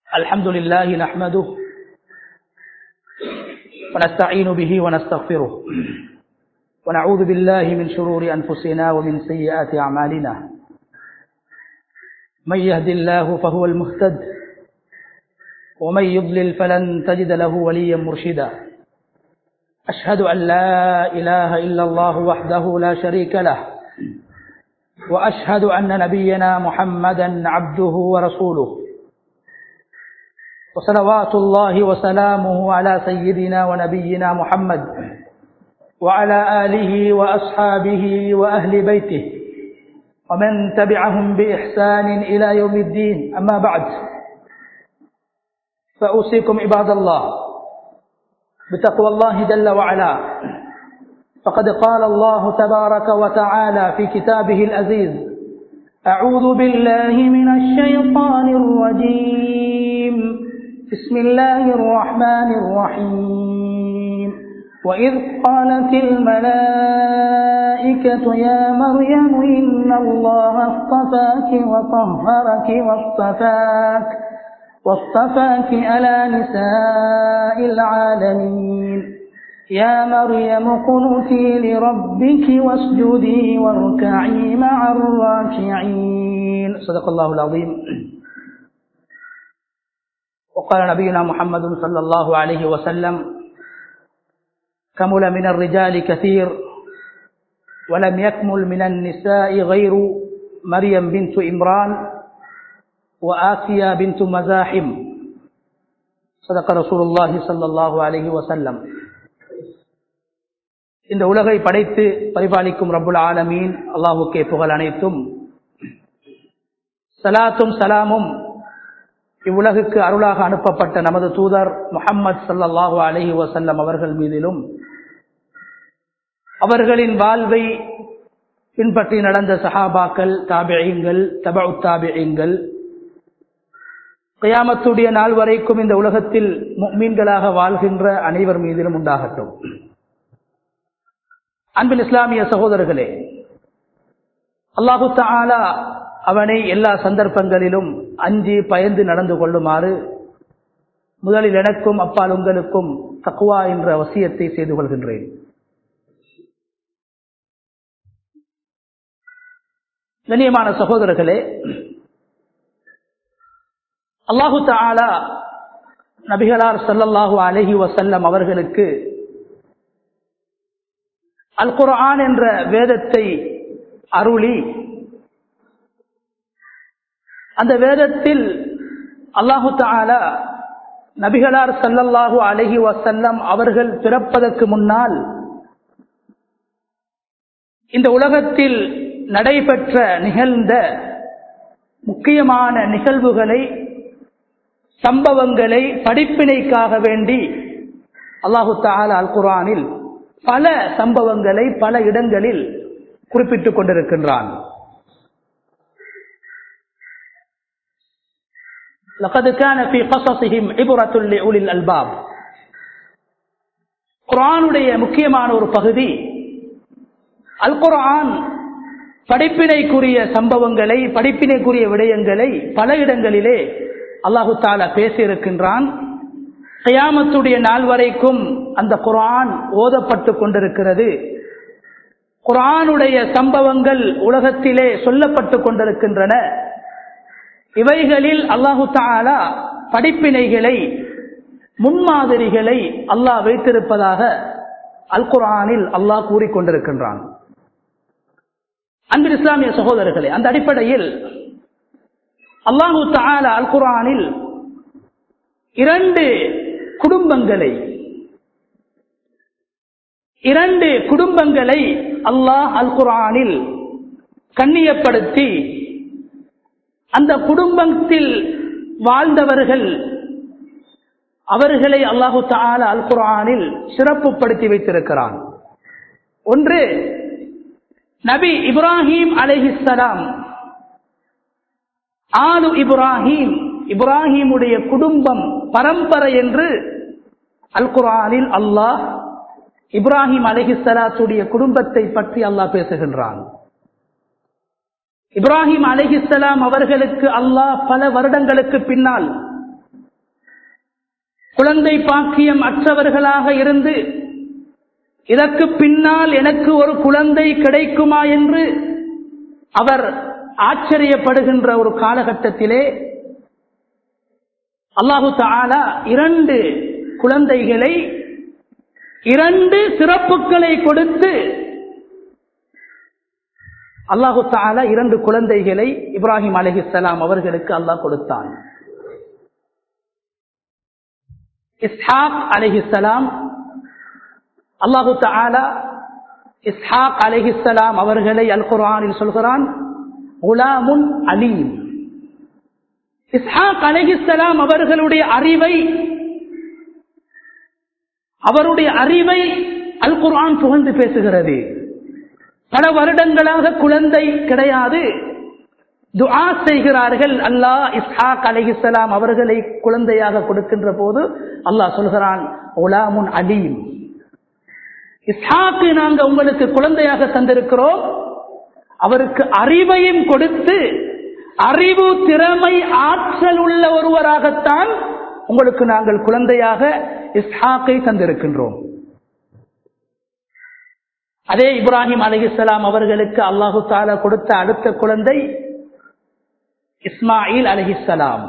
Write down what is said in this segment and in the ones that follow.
الحمد لله نحمده ونستعين به ونستغفره ونعوذ بالله من شرور أنفسنا ومن سيئات أعمالنا من يهد الله فهو المهتد ومن يضلل فلن تجد له وليا مرشدا أشهد أن لا إله إلا الله وحده لا شريك له وأشهد أن نبينا محمدا عبده ورسوله وصلوات الله وسلامه على سيدنا ونبينا محمد وعلى آله وأصحابه وأهل بيته ومن تبعهم بإحسان إلى يوم الدين أما بعد فأوصيكم عباد الله بتقوى الله جل وعلا فقد قال الله تبارك وتعالى في كتابه العزيز أعوذ بالله من الشيطان الرجيم بسم الله الرحمن الرحيم وإذ قالت الملائكة يا مريم إن الله اصطفاك وطهرك واصطفاك واصطفاك على نساء العالمين يا مريم قنتي لربك واسجدي واركعي مع الراكعين صدق الله العظيم وقال نبينا محمد صلى الله عليه وسلم كمل من الرجال كثير ولم يكمل من النساء غير مريم بنت إمران وآسيا بنت مزاحم صدق رسول الله صلى الله عليه وسلم இந்த உலகை படைத்து பரிபாலிக்கும் ரபுல் ஆலமீன் அல்லாஹுக்கே புகழ் அனைத்தும் சலாத்தும் சலாமும் இவ்வுலகுக்கு அருளாக அனுப்பப்பட்ட நமது தூதர் முகம்மது சல்லாஹூ அலஹி வசல்லம் அவர்கள் மீதிலும் அவர்களின் வாழ்வை பின்பற்றி நடந்த சஹாபாக்கள் தாபியங்கள் தபு தாபியங்கள் கயாமத்துடைய நாள் வரைக்கும் இந்த உலகத்தில் மீன்களாக வாழ்கின்ற அனைவர் மீதிலும் உண்டாகட்டும் அன்பில் இஸ்லாமிய சகோதரர்களே அல்லாஹு தாலா அவனை எல்லா சந்தர்ப்பங்களிலும் அஞ்சி பயந்து நடந்து கொள்ளுமாறு முதலில் எனக்கும் அப்பால் உங்களுக்கும் தக்குவா என்ற வசியத்தை செய்து கொள்கின்றேன் கண்ணியமான சகோதரர்களே அல்லாஹு தாலா நபிகளார் சல்லல்லாஹு அலஹி வசல்லம் அவர்களுக்கு அல் குரான் என்ற வேதத்தை அருளி அந்த வேதத்தில் அல்லாஹு தாலா நபிகளார் சல்லல்லாஹு அலஹி வசல்லம் அவர்கள் பிறப்பதற்கு முன்னால் இந்த உலகத்தில் நடைபெற்ற நிகழ்ந்த முக்கியமான நிகழ்வுகளை சம்பவங்களை படிப்பினைக்காக வேண்டி அல்லாஹு தாலா அல் குரானில் பல சம்பவங்களை பல இடங்களில் குறிப்பிட்டுக் கொண்டிருக்கின்றான் لقد كان في قصصهم عبرة لأولي الألباب குரானுடைய முக்கியமான ஒரு பகுதி அல் குரான் படிப்பினைக்குரிய சம்பவங்களை படிப்பினைக்குரிய விடயங்களை பல இடங்களிலே அல்லாஹு தாலா பேசியிருக்கின்றான் கயாமத்துடைய நாள் வரைக்கும் அந்த குரான் ஓதப்பட்டு கொண்டிருக்கிறது குரானுடைய சம்பவங்கள் உலகத்திலே சொல்லப்பட்டு கொண்டிருக்கின்றன இவைகளில் அல்லாஹு தாலா படிப்பினைகளை முன்மாதிரிகளை அல்லாஹ் வைத்திருப்பதாக அல் குரானில் அல்லாஹ் கூறிக்கொண்டிருக்கின்றான் அன்பின் இஸ்லாமிய சகோதரர்களே அந்த அடிப்படையில் அல்லாஹு தாலா அல் குரானில் இரண்டு குடும்பங்களை இரண்டு குடும்பங்களை அல்லாஹ் அல் குரானில் கண்ணியப்படுத்தி அந்த குடும்பத்தில் வாழ்ந்தவர்கள் அவர்களை அல்லாஹு தால அல் குரானில் சிறப்புப்படுத்தி வைத்திருக்கிறான் ஒன்று நபி இப்ராஹிம் அலைஹிஸ்லாம் ஆலு இப்ராஹிம் இப்ராஹிமுடைய குடும்பம் பரம்பரை என்று அல் குரானில் அல்லாஹ் இப்ராஹிம் அலஹிஸ்லாத்துடைய குடும்பத்தை பற்றி அல்லாஹ் பேசுகின்றான் இப்ராஹிம் அலிஹிஸ்லாம் அவர்களுக்கு அல்லாஹ் பல வருடங்களுக்கு பின்னால் குழந்தை பாக்கியம் அற்றவர்களாக இருந்து இதற்கு பின்னால் எனக்கு ஒரு குழந்தை கிடைக்குமா என்று அவர் ஆச்சரியப்படுகின்ற ஒரு காலகட்டத்திலே அல்லாஹு தாலா இரண்டு குழந்தைகளை இரண்டு சிறப்புகளை கொடுத்து அல்லாஹு தாலா இரண்டு குழந்தைகளை இப்ராஹிம் அலிஹிஸ்லாம் அவர்களுக்கு அல்லாஹ் கொடுத்தான் இஸ்ஹாக் அலிஹிஸ்லாம் அல்லாஹு தாலா இஸ்ஹாக் அலிஹிஸ்லாம் அவர்களை அல் குர்ஆனில் சொல்கிறான் குலாமுன் அலீம் இஸ்ஹாக் அலிஹிஸ்லாம் அவர்களுடைய அறிவை அவருடைய அறிவை அல் குர்ஆன் புகழ்ந்து பேசுகிறது பல வருடங்களாக குழந்தை கிடையாது துஆ செய்கிறார்கள் அல்லாஹ் இஸ்ஹாக் அலிஹிஸ்லாம் அவர்களை குழந்தையாக கொடுக்கின்ற போது அல்லாஹ் சொல்கிறான் உலாமுன் அலீம் இஸ்ஹாக்கு நாங்க உங்களுக்கு குழந்தையாக தந்திருக்கிறோம் அவருக்கு அறிவையும் கொடுத்து அறிவு திறமை ஆற்றல் உள்ள ஒருவராகத்தான் உங்களுக்கு நாங்கள் குழந்தையாக இஸ்ஹாக்கை தந்திருக்கின்றோம் அதே இப்ராஹிம் அலிஹிஸ்லாம் அவர்களுக்கு அல்லாஹு தாலா கொடுத்த அடுத்த குழந்தை இஸ்மாயில் அலிஹிஸ்லாம்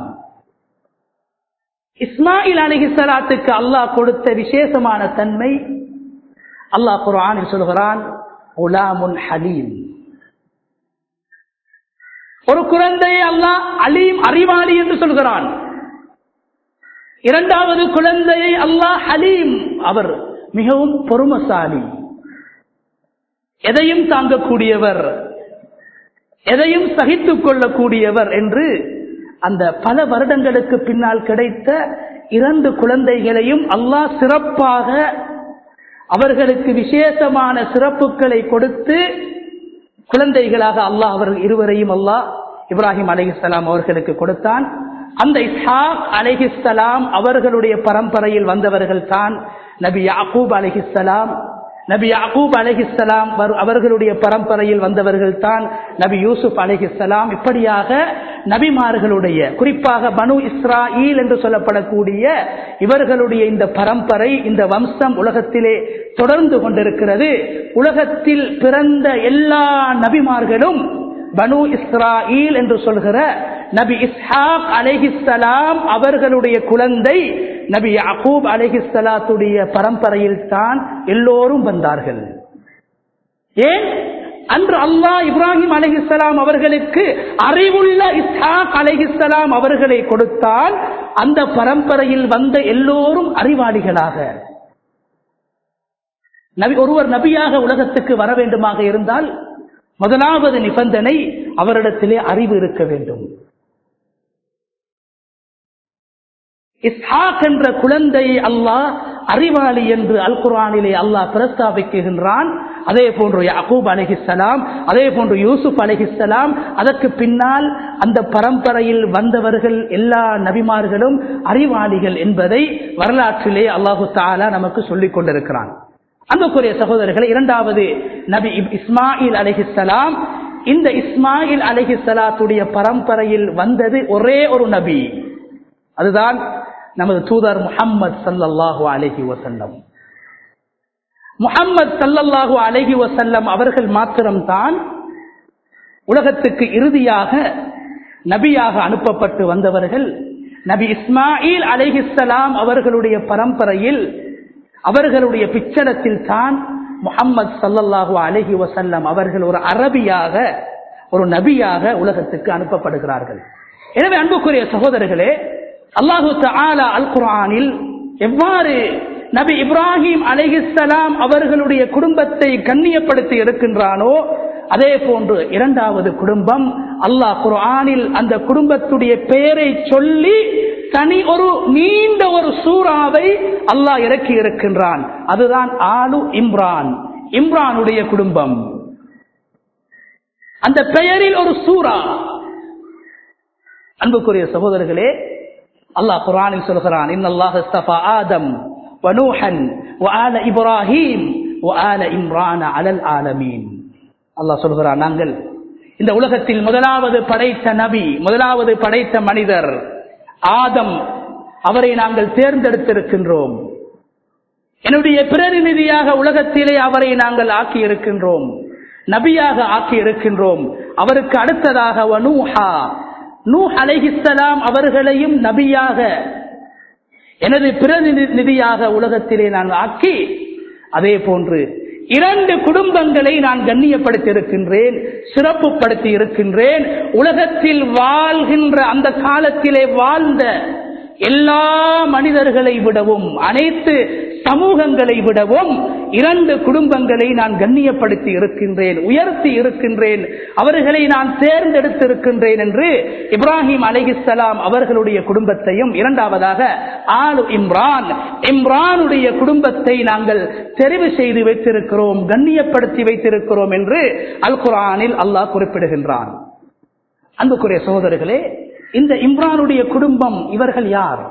இஸ்மாயில் அலிஹிஸ்லாத்துக்கு அல்லாஹ் கொடுத்த விசேஷமான தன்மை அல்லாஹ் குரானில் சொல்கிறான் உலாமுன் ஹலீம் ஒரு குழந்தையை அல்லாஹ் அலீம் அறிவாளி என்று சொல்கிறான் இரண்டாவது குழந்தையை அல்லாஹ் ஹலீம் அவர் மிகவும் பொறுமசாலி எதையும் தாங்கக்கூடியவர் எதையும் சகித்துக் கொள்ளக்கூடியவர் என்று அந்த பல வருடங்களுக்கு பின்னால் கிடைத்த இரண்டு குழந்தைகளையும் அல்லாஹ் சிறப்பாக அவர்களுக்கு விசேஷமான சிறப்புகளை கொடுத்து குழந்தைகளாக அல்லாஹ் அவர்கள் இருவரையும் அல்லாஹ் இப்ராஹிம் அலிஹிஸ்லாம் அவர்களுக்கு கொடுத்தான் அந்த இஸ்ஹாக் அலிஹிஸ்லாம் அவர்களுடைய பரம்பரையில் வந்தவர்கள் தான் நபி யாக்கூப் அலிஹிஸ்லாம் நபி யாக்கூப் அலஹிஸ்லாம் அவர்களுடைய பரம்பரையில் வந்தவர்கள் தான் நபி யூசுப் அலஹிஸ்லாம் இப்படியாக நபிமார்களுடைய குறிப்பாக பனு இஸ்ராயில் என்று சொல்லப்படக்கூடிய இவர்களுடைய இந்த பரம்பரை இந்த வம்சம் உலகத்திலே தொடர்ந்து கொண்டிருக்கிறது உலகத்தில் பிறந்த எல்லா நபிமார்களும் பனு இஸ்ராயில் என்று சொல்கிற நபி இஸ்ஹாக் அலைஹிஸ்லாம் அவர்களுடைய குழந்தை நபி அகூப் அலைஹிஸ்லாத்துடைய பரம்பரையில் தான் எல்லோரும் வந்தார்கள் ஏன் அன்று அல்லாஹ் இப்ராஹிம் அலைஹிஸ்லாம் அவர்களுக்கு அறிவுள்ள இஸ்ஹாக் அலைஹிஸ்லாம் அவர்களை கொடுத்தால் அந்த பரம்பரையில் வந்த எல்லோரும் அறிவாளிகளாக நபி ஒருவர் நபியாக உலகத்துக்கு வர வேண்டுமாக இருந்தால் முதலாவது நிபந்தனை அவரிடத்திலே அறிவு இருக்க வேண்டும் இஸ்ஹாக் என்ற குழந்தையை அல்லாஹ் அறிவாளி என்று அல் குரானிலே அல்லாஹ் பிரஸ்தாபிக்குகின்றான் அதே போன்று யாக்கூப் அலஹிஸ்லாம் அதே போன்று யூசுப் அலஹிஸ்லாம் அதற்கு பின்னால் அந்த பரம்பரையில் வந்தவர்கள் எல்லா நபிமார்களும் அறிவாளிகள் என்பதை வரலாற்றிலே அல்லாஹு தாலா நமக்கு சொல்லிக் கொண்டிருக்கிறான் அன்புக்குரிய சகோதரர்களை இரண்டாவது நபி இஸ்மாயில் அலஹிஸ்லாம் இந்த இஸ்மாயில் அலஹிஸ்லாத்துடைய பரம்பரையில் வந்தது ஒரே ஒரு நபி அதுதான் நமது தூதர் முகம்மது சல்லல்லாஹு அலஹி வசல்லம் முகம்மது சல்லல்லாஹு அலஹி வசல்லம் அவர்கள் மாத்திரம்தான் உலகத்துக்கு இறுதியாக நபியாக அனுப்பப்பட்டு வந்தவர்கள் நபி இஸ்மாயில் அலைஹிஸ்லாம் அவர்களுடைய பரம்பரையில் அவர்களுடைய பிச்சடத்தில் தான் முகம்மது சல்லல்லாஹு அலஹி வசல்லம் அவர்கள் ஒரு அரபியாக ஒரு நபியாக உலகத்துக்கு அனுப்பப்படுகிறார்கள் எனவே அன்புக்குரிய சகோதரர்களே அல்லாஹு தாலா அல் குரானில் எவ்வாறு நபி இப்ராஹிம் அலைஹிஸ்லாம் அவர்களுடைய குடும்பத்தை கண்ணியப்படுத்தி இருக்கின்றானோ அதே போன்று இரண்டாவது குடும்பம் அல்லாஹ் குர்ஆனில் அந்த குடும்பத்துடைய பெயரை சொல்லி தனி ஒரு நீண்ட ஒரு சூறாவை அல்லாஹ் இறக்கி இருக்கின்றான் அதுதான் ஆலு இம்ரான் இம்ரானுடைய குடும்பம் அந்த பெயரில் ஒரு சூறா அன்புக்குரிய சகோதரர்களே அல்லாஹ் குரானில் சொல்கிறான் இன்னல்லாஹ் இஸ்தஃபா ஆதம் வனூஹன் وآل இப்ராஹீம் وآل இம்ரான் அலல் ஆலமீன் அல்லாஹ் சொல்கிறான் நாங்கள் இந்த உலகத்தில் முதலாவது படைத்த நபி முதலாவது படைத்த மனிதர் ஆதம் அவரை நாங்கள் தேர்ந்தெடுத்திருக்கின்றோம் என்னுடைய பிரதிநிதியாக உலகத்திலே அவரை நாங்கள் ஆக்கி இருக்கின்றோம் நபியாக ஆக்கி இருக்கின்றோம் அவருக்கு அடுத்ததாக வனூஹா நூ அலைஹிஸ்ஸலாம் அவர்களையும் நபியாக எனது பிரதிநிதியாக உலகத்திலே நான் ஆக்கி அதே போன்று இரண்டு குடும்பங்களை நான் கண்ணியப்படுத்தி இருக்கின்றேன் சிறப்புப்படுத்தி இருக்கின்றேன் உலகத்தில் வாழ்கின்ற அந்த காலத்திலே வாழ்ந்த எல்லா மனிதர்களை விடவும் அனைத்து சமூகங்களை விடவும் இரண்டு குடும்பங்களை நான் கண்ணியப்படுத்தி இருக்கின்றேன் உயர்த்தி இருக்கின்றேன் அவர்களை நான் தேர்ந்தெடுத்திருக்கின்றேன் என்று இப்ராஹிம் அலிஹிஸ்லாம் அவர்களுடைய குடும்பத்தையும் இரண்டாவதாக ஆளு இம்ரான் இம்ரானுடைய குடும்பத்தை நாங்கள் தெரிவு செய்து வைத்திருக்கிறோம் கண்ணியப்படுத்தி வைத்திருக்கிறோம் என்று அல் குரானில் அல்லாஹ் குறிப்பிடுகின்றான் அன்புக்குரிய சகோதரர்களே இந்த இம்ரானுடைய குடும்பம் இவர்கள் யார்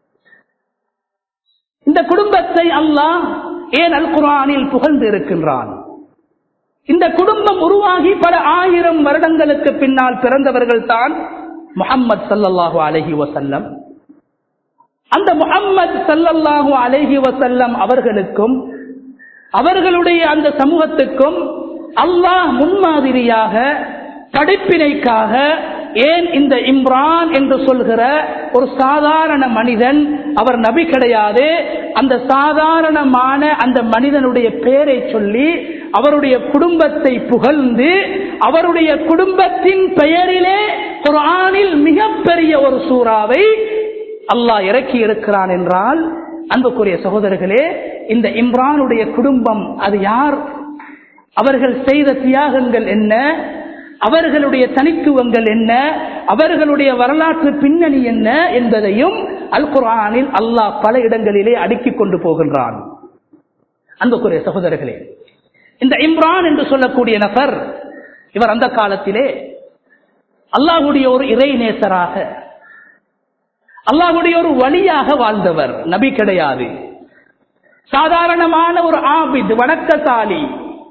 இந்த குடும்பத்தை அல்லாஹ் ஏன் அல் குரானில் புகழ்ந்து இருக்கின்றான் இந்த குடும்பம் உருவாகி பல ஆயிரம் வருடங்களுக்கு பின்னால் பிறந்தவர்கள் தான் முகம்மது சல்லல்லாஹு அலஹி வசல்லம் அந்த முகம்மது சல்லல்லாஹு அலஹி வசல்லம் அவர்களுக்கும் அவர்களுடைய அந்த சமூகத்துக்கும் அல்லாஹ் முன்மாதிரியாக படிப்பினைக்காக ஏன் இந்த இம்ரான் என்று சொல்கிற ஒரு சாதாரண மனிதன் அவர் நபி கிடையாது அந்த சாதாரணமான அந்த மனிதனுடைய பெயரை சொல்லி அவருடைய குடும்பத்தை புகழ்ந்து அவருடைய குடும்பத்தின் பெயரிலே குரானில் மிகப்பெரிய ஒரு சூறாவை அல்லாஹ் இறக்கி இருக்கிறான் என்றால் அன்புக்குரிய சகோதரர்களே இந்த இம்ரானுடைய குடும்பம் அது யார் அவர்கள் செய்த தியாகங்கள் என்ன அவர்களுடைய தனித்துவங்கள் என்ன அவர்களுடைய வரலாற்று பின்னணி என்ன என்பதையும் அல் குரானில் அல்லாஹ் பல இடங்களிலே அடுக்கிக் கொண்டு போகின்றான் அன்புக்குரிய சகோதரர்களே இந்த இம்ரான் என்று சொல்லக்கூடிய நபர் இவர் அந்த காலத்திலே அல்லாஹுடைய ஒரு இறை நேசராக அல்லாஹுடைய ஒரு வழியாக வாழ்ந்தவர் நபி கிடையாது சாதாரணமான ஒரு ஆபித் வணக்கசாலி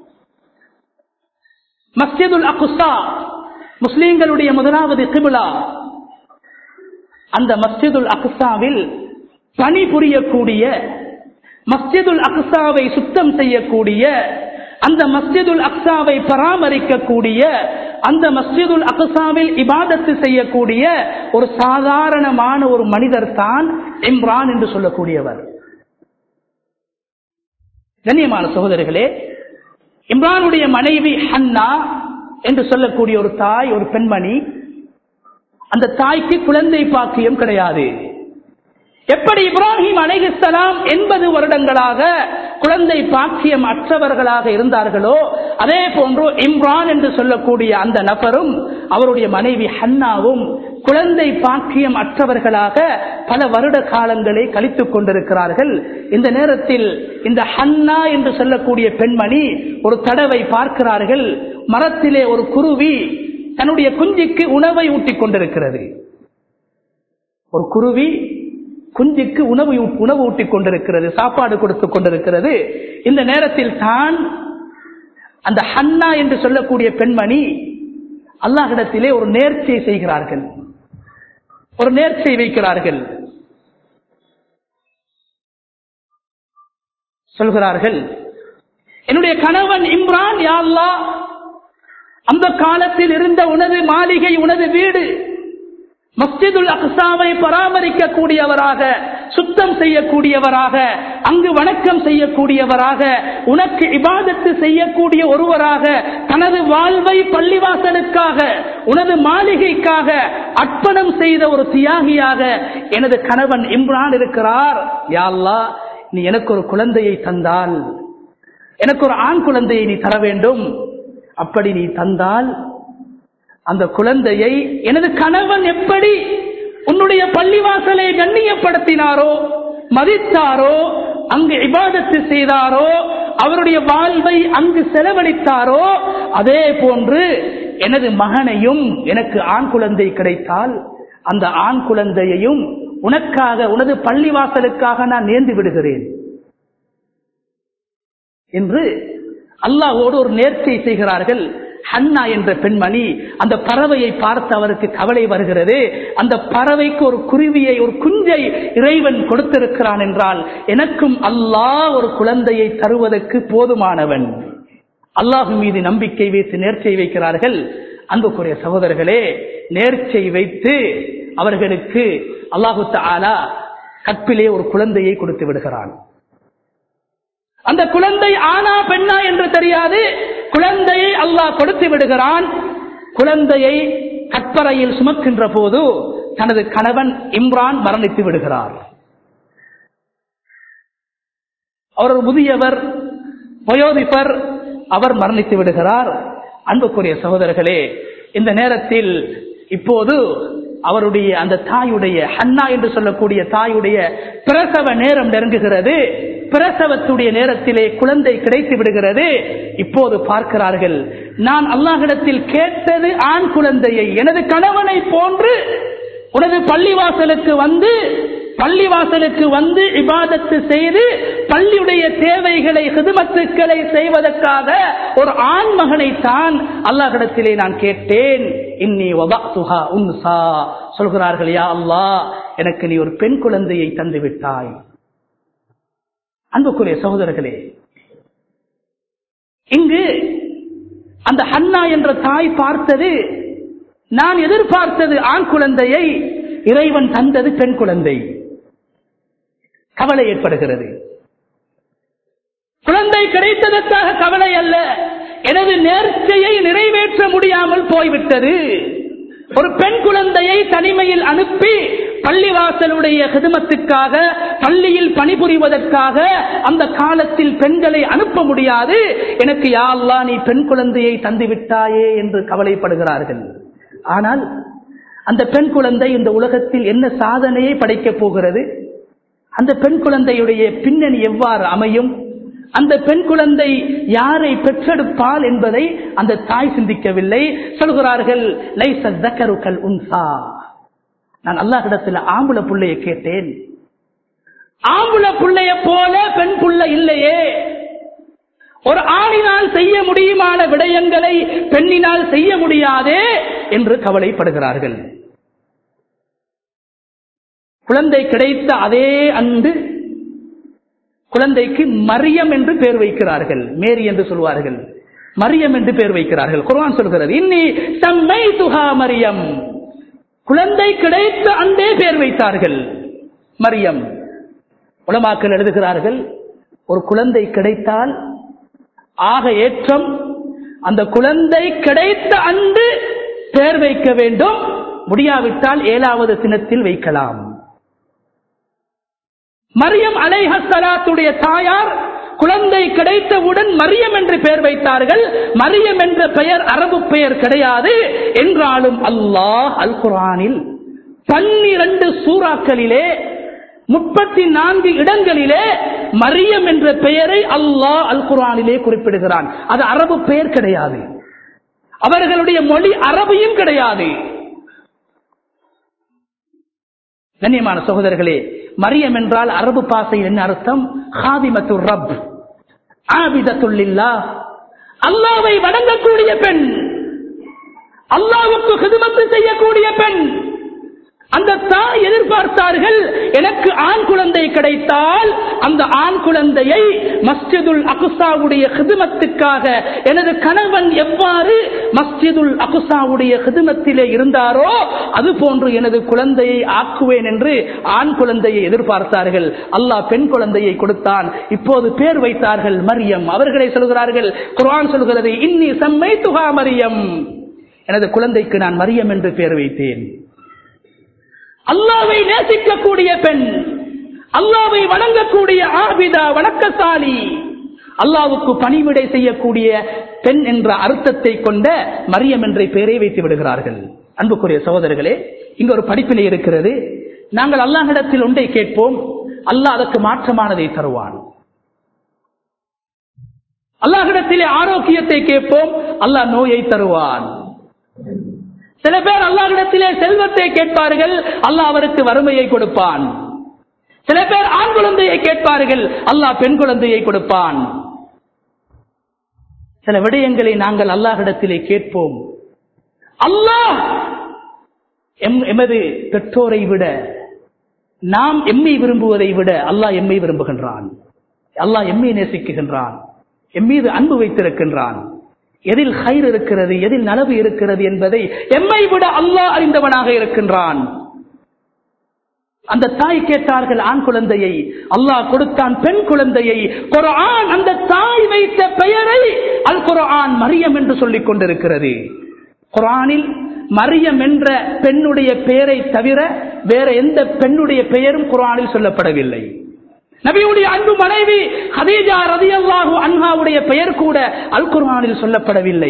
மஸ்ஜிதுல் அகுசா முஸ்லீம்களுடைய முதலாவது கிபிலா அந்த மஸ்ஜிதுல் அகுசாவில் பணி புரியக்கூடிய மஸ்ஜிதுல் அக்சாவை சுத்தம் செய்யக்கூடிய அந்த மஸ்ஜிதுல் அக்சாவை பராமரிக்கக்கூடிய அந்த மஸ்ஜிதுல் அக்சாவில் இபாதத்து செய்யக்கூடிய ஒரு சாதாரணமான ஒரு மனிதர் தான் இம்ரான் என்று சொல்லக்கூடியவர் கண்ணியமான சகோதரர்களே இம்ரானுடைய மனைவி ஹன்னா என்று சொல்லக்கூடிய ஒரு தாய் ஒரு பெண்மணி அந்த தாய்க்கு குழந்தை பாக்கியம் கிடையாது எப்படி இப்ராஹிம் அலைஹிஸ்ஸலாம் எண்பது வருடங்களாக குழந்தை பாக்கியம் அற்றவர்களாக இருந்தார்களோ அதே போன்று இம்ரான் என்று சொல்லக்கூடிய அந்த நபரும் அவருடைய மனைவி ஹன்னாவும் குழந்தை பாக்கியம் அற்றவர்களாக பல வருட காலங்களை கழித்துக் கொண்டிருக்கிறார்கள் இந்த நேரத்தில் இந்த ஹன்னா என்று சொல்லக்கூடிய பெண்மணி ஒரு தடவை பார்க்கிறார்கள் மரத்திலே ஒரு குருவி தன்னுடைய குஞ்சுக்கு உணவை ஊட்டிக் கொண்டிருக்கிறது ஒரு குருவி குஞ்சுக்கு உணவு உணவு ஊட்டிக் கொண்டிருக்கிறது சாப்பாடு கொடுத்துக் கொண்டிருக்கிறது இந்த நேரத்தில் தான் அந்த ஹன்னா என்று சொல்லக்கூடிய பெண்மணி அல்லாஹிடத்திலே ஒரு நேர்ச்சியை செய்கிறார்கள் ஒரு நேர்ச்சியை வைக்கிறார்கள் சொல்கிறார்கள் என்னுடைய கணவன் இம்ரான் யாழ்லா அந்த காலத்தில் இருந்த உனது மாளிகை உனது வீடு மஸ்ஜிதுல் அக்சாவை பராமரிக்கக்கூடியவராக சுத்தம் செய்யக்கூடியவராக அங்கு வணக்கம் செய்யக்கூடியவராக உனக்கு இபாதத்து செய்யக்கூடிய ஒருவராக தனது வாழ்வை பள்ளிவாசலுக்காக உனது மாளிகைக்காக அர்ப்பணம் செய்த ஒரு தியாகியாக எனது கணவன் இம்ரான் இருக்கிறார் யாழ்லா நீ எனக்கு ஒரு குழந்தையை தந்தால் எனக்கு ஒரு ஆண் குழந்தையை நீ தர வேண்டும் அப்படி நீ தந்தால் அந்த குழந்தையை எனது கணவன் எப்படி உன்னுடைய பள்ளிவாசலை கண்ணியப்படுத்தினாரோ மதித்தாரோ அங்கு இபாதத்து செய்தாரோ அவருடைய வாழ்வை அங்கு செலவழித்தாரோ அதே போன்று எனது மகனையும் எனக்கு ஆண் குழந்தை கிடைத்தால் அந்த ஆண் குழந்தையையும் உனக்காக உனது பள்ளிவாசலுக்காக நான் நேர்ந்து விடுகிறேன் என்று அல்லாஹோடு ஒரு நேர்ச்சை செய்கிறார்கள் ஹன்னா என்ற பெண்மணி அந்த பறவையை பார்த்து அவருக்கு கவலை வருகிறது அந்த பறவைக்கு ஒரு குருவியை ஒரு குஞ்சை இறைவன் கொடுத்திருக்கிறான் என்றால் எனக்கும் அல்லாஹ் ஒரு குழந்தையை தருவதற்கு போதுமானவன் அல்லாஹு மீது நம்பிக்கை வைத்து நேர்ச்சை வைக்கிறார்கள் அன்புக்குரிய சகோதரர்களே நேர்ச்சை வைத்து அவர்களுக்கு அல்லாஹு தாலா கற்பிலே ஒரு குழந்தையை கொடுத்து விடுகிறான் அந்த குழந்தை ஆனா பெண்ணா என்று தெரியாது குழந்தையை அல்லாஹ் கொடுத்து விடுகிறான் குழந்தையை கற்பறையில் சுமக்கின்ற போது தனது கணவன் இம்ரான் மரணித்து விடுகிறார் அவர் ஒரு முதியவர் வயோதிபர் அவர் மரணித்து விடுகிறார் அன்புக்குரிய சகோதரர்களே இந்த நேரத்தில் இப்போது அவருடைய அந்த தாயுடைய ஹன்னா என்று சொல்லக்கூடிய தாயுடைய பிரசவ நேரம் நெருங்குகிறது பிரசவத்துடைய நேரத்திலே குழந்தை கிடைத்து விடுகிறது இப்போது பார்க்கிறார்கள் நான் அல்லாஹிடத்தில் கேட்டது ஆண் குழந்தையை எனது கணவனை போன்று உனது பள்ளிவாசலுக்கு வந்து பள்ளிவாசலுக்கு வந்து இபாதத்து செய்து பள்ளியுடைய தேவைகளை ஹிதுமத்துக்களை செய்வதற்காக ஒரு ஆண் மகனை தான் அல்லாஹிடத்திலே நான் கேட்டேன் இன்னி வபாத்துஹா உன்சா சொல்கிறார்கள் யா அல்லாஹ் எனக்கு நீ ஒரு பெண் குழந்தையை தந்து விட்டாய் அன்புக்குரிய சகோதரர்களே இங்கு அந்த ஹன்னா என்ற தாய் பார்த்தது நான் எதிர்பார்த்தது ஆண் குழந்தையை இறைவன் தந்தது பெண் குழந்தை கவலை ஏற்படுகிறது குழந்தை கிடைத்ததற்காக கவலை அல்ல எனது நேர்ச்சையை நிறைவேற்ற முடியாமல் போய்விட்டது ஒரு பெண் குழந்தையை தனிமையில் அனுப்பி பள்ளிவாசலுடைய ஹிதமத்துக்காக பள்ளியில் பணிபுரிவதற்காக அந்த காலத்தில் பெண்களை அனுப்ப முடியாது எனக்கு யா அல்லா நீ பெண் குழந்தையை தந்து விட்டாயே என்று கவலைப்படுகிறார்கள் ஆனால் அந்த பெண் குழந்தை இந்த உலகத்தில் என்ன சாதனையை படைக்கப் போகிறது அந்த பெண் குழந்தையுடைய பின்னணி எவ்வாறு அமையும் அந்த பெண் குழந்தை யாரை பெற்றெடுப்பால் என்பதை அந்த தாய் சிந்திக்கவில்லை சொல்கிறார்கள் உன்சா நான் அல்லாஹிடத்தில் ஆம்புல புள்ளைய கேட்டேன் ஆம்புல புள்ளைய போல பெண் புள்ள இல்லையே ஒரு ஆணினால் செய்ய முடியுமான விடயங்களை பெண்ணினால் செய்ய முடியாதே என்று கவலைப்படுகிறார்கள் குழந்தை கிடைத்த அதே அன்று குழந்தைக்கு மரியம் என்று பெயர் வைக்கிறார்கள் மேரி என்று சொல்வார்கள் மரியம் என்று பெயர் வைக்கிறார்கள் குர்ஆன் சொல்கிறது இன்னி சம்மை துஹா மரியம் குழந்தை கிடைத்த அன்றே பெயர் வைத்தார்கள் மரியம் உலமாக்கள் எழுதுகிறார்கள் ஒரு குழந்தை கிடைத்தால் ஆக ஏற்றம் அந்த குழந்தை கிடைத்த அன்று பெயர் வைக்க வேண்டும் முடியாவிட்டால் ஏழாவது தினத்தில் வைக்கலாம் மரியம் அலைஹலாத்துடைய தாயார் குழந்தை கிடைத்தவுடன் மரியம் என்று பெயர் வைத்தார்கள் மரியம் என்ற பெயர் அரபு பெயர் கிடையாது என்றாலும் அல்லாஹ் அல் குரானில் பன்னிரண்டு சூறாக்களிலே முப்பத்தி நான்கு இடங்களிலே மரியம் என்ற பெயரை அல்லாஹ் அல் குரானிலே குறிப்பிடுகிறான் அது அரபு பெயர் கிடையாது அவர்களுடைய மொழி அரபியும் கிடையாது கண்ணியமான சகோதரர்களே மரியம் என்றால் அரபு பாசையில் என்ன அர்த்தம் ஹாதிமத்து ரப் ஆபிதத்துள்ளில்லா அல்லாவை வணங்கக்கூடிய பெண் அல்லாவுக்கு ஹிதுமத்து செய்யக்கூடிய பெண் அந்த தாய் எதிர்பார்த்தார்கள் எனக்கு ஆண் குழந்தை கிடைத்தால் அந்த ஆண் குழந்தையை மஸ்ஜிதுல் அகுசாவுடைய ஹிதுமத்துக்காக எனது கணவன் எவ்வாறு மஸ்ஜிதுல் அகுசாவுடைய ஹிதுமத்திலே இருந்தாரோ அது போன்று எனது குழந்தையை ஆக்குவேன் என்று ஆண் குழந்தையை எதிர்பார்த்தார்கள் அல்லாஹ் பெண் குழந்தையை கொடுத்தான் இப்போது பேர் வைத்தார்கள் மரியம் அவர்களை சொல்கிறார்கள் குர்ஆன் சொல்கிறது இன்னி செம்மை துகா மரியம் எனது குழந்தைக்கு நான் மரியம் என்று பெயர் வைத்தேன் அல்லாவை நேசிக்கக்கூடிய பெண் அல்லாவை வணங்கக்கூடிய ஆபிதா வணக்கசாலி அல்லாவுக்கு பணிவிடை செய்யக்கூடிய பெண் என்ற அர்த்தத்தை கொண்ட மரியம் என்ற பெயரை வைத்து விடுகிறார்கள் அன்புக்குரிய சகோதரர்களே இங்க ஒரு படிப்பினை இருக்கிறது நாங்கள் அல்லாஹிடத்தில் ஒன்றை கேட்போம் அல்லாஹ் அதற்கு மாற்றமானதை தருவான் அல்லாஹிடத்திலே ஆரோக்கியத்தை கேட்போம் அல்லாஹ் நோயை தருவான் சில பேர் அல்லாஹிடத்திலே செல்வத்தை கேட்பார்கள் அல்லாஹ் அவருக்கு வறுமையை கொடுப்பான் சில பேர் ஆண் குழந்தையை கேட்பார்கள் அல்லாஹ் பெண் குழந்தையை கொடுப்பான் சில விடயங்களை நாங்கள் அல்லாஹிடத்திலே கேட்போம் அல்லாஹ் எம் எமது பெற்றோரை விட நாம் எம்மை விரும்புவதை விட அல்லாஹ் எம்மை விரும்புகின்றான் அல்லாஹ் எம்மை நேசிக்குகின்றான் எம் மீது அன்பு வைத்திருக்கின்றான் எதில் ஹைர் இருக்கிறது எதில் நலவு இருக்கிறது என்பதை எம்மை விட அல்லாஹ் அறிந்தவனாக இருக்கின்றான் அந்த தாய் கேட்டார்கள் ஆண் குழந்தையை அல்லாஹ் கொடுத்தான் பெண் குழந்தையை குரான் அந்த தாய் வைத்த பெயரை அல் குரான் மரியம் என்று சொல்லிக் கொண்டிருக்கிறது குரானில் மரியம் என்ற பெண்ணுடைய பெயரை தவிர வேற எந்த பெண்ணுடைய பெயரும் குரானில் சொல்லப்படவில்லை நபியுடைய அன்பு மனைவி ஹதீஜா ரதியல்லாஹு அன்ஹாவுடைய பெயர் கூட அல் குர்ஆனில் சொல்லப்படவில்லை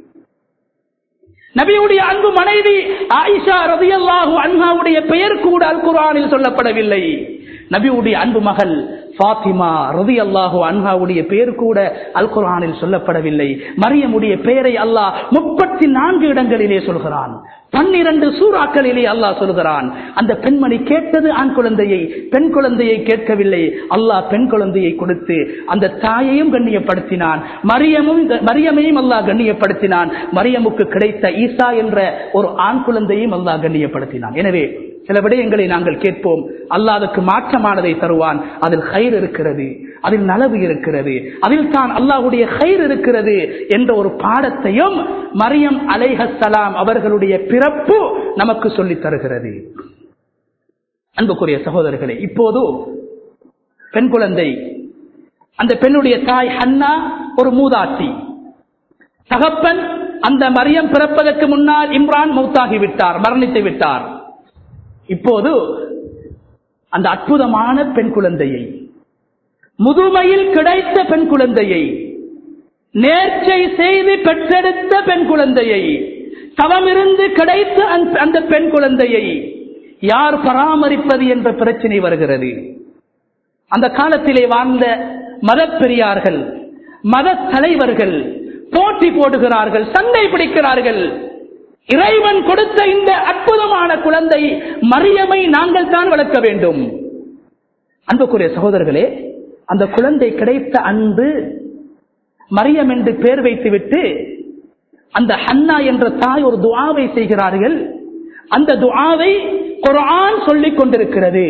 நபியுடைய அன்பு மனைவி ஆயிஷா ரதியல்லாஹு அன்ஹாவுடைய பெயர் கூட அல் குர்ஆனில் சொல்லப்படவில்லை நபியுடைய அன்பு மகள் பாத்திமா ரதி அல்லாஹு அன்ஹாவுடைய பெயர் கூட அல் குர்ஆனில் சொல்லப்படவில்லை மரியமுடைய பெயரை அல்லாஹ் முப்பத்தி நான்கு இடங்களிலே சொல்கிறான் பன்னிரண்டு சூறாக்களிலே அல்லாஹ் சொல்கிறான் அந்த பெண்மணி கேட்டது ஆண் குழந்தையை பெண் குழந்தையை கேட்கவில்லை அல்லாஹ் பெண் குழந்தையை கொடுத்து அந்த தாயையும் கண்ணியப்படுத்தினான் மரியமும் மரியமையும் அல்லாஹ் கண்ணியப்படுத்தினான் மரியமுக்கு கிடைத்த ஈசா என்ற ஒரு ஆண் குழந்தையும் அல்லாஹ் கண்ணியப்படுத்தினான் எனவே சில விடயங்களை நாங்கள் கேட்போம் அல்லாதுக்கு மாற்றமானதை தருவான் அதில் கயிறு இருக்கிறது அதில் நலவு இருக்கிறது அதில் தான் அல்லாஹுடைய கயிறு இருக்கிறது என்ற ஒரு பாடத்தையும் மரியம் அலைஹலாம் அவர்களுடைய பிறப்பு நமக்கு சொல்லித் தருகிறது அன்புக்குரிய சகோதரர்களே இப்போது பெண் குழந்தை அந்த பெண்ணுடைய தாய் ஹன்னா ஒரு மூதாட்டி தகப்பன் அந்த மரியம் பிறப்பதற்கு முன்னால் இம்ரான் மௌத்தாகி விட்டார் மரணித்து விட்டார் இப்போது அந்த அற்புதமான பெண் குழந்தையை முதுமையில் கிடைத்த பெண் குழந்தையை நேர்ச்சை செய்து பெற்றெடுத்த பெண் குழந்தையை தவமிருந்து கிடைத்த அந்த பெண் குழந்தையை யார் பராமரிப்பது என்ற பிரச்சனை வருகிறது அந்த காலத்திலே வாழ்ந்த மத பெரியார்கள் மத தலைவர்கள் போட்டி போடுகிறார்கள் சண்டை பிடிக்கிறார்கள் இறைவன் கொடுத்த இந்த அற்புதமான குழந்தை மரியமை நாங்கள் தான் வளர்க்க வேண்டும் அன்புக்குரிய சகோதரர்களே அந்த குழந்தை கிடைத்த அன்பு மரியம் என்று பெயர் வைத்துவிட்டு அந்த ஹன்னா என்ற தாய் ஒரு துவாவை செய்கிறார்கள் அந்த துவாவை குரான் சொல்லிக் கொண்டிருக்கிறது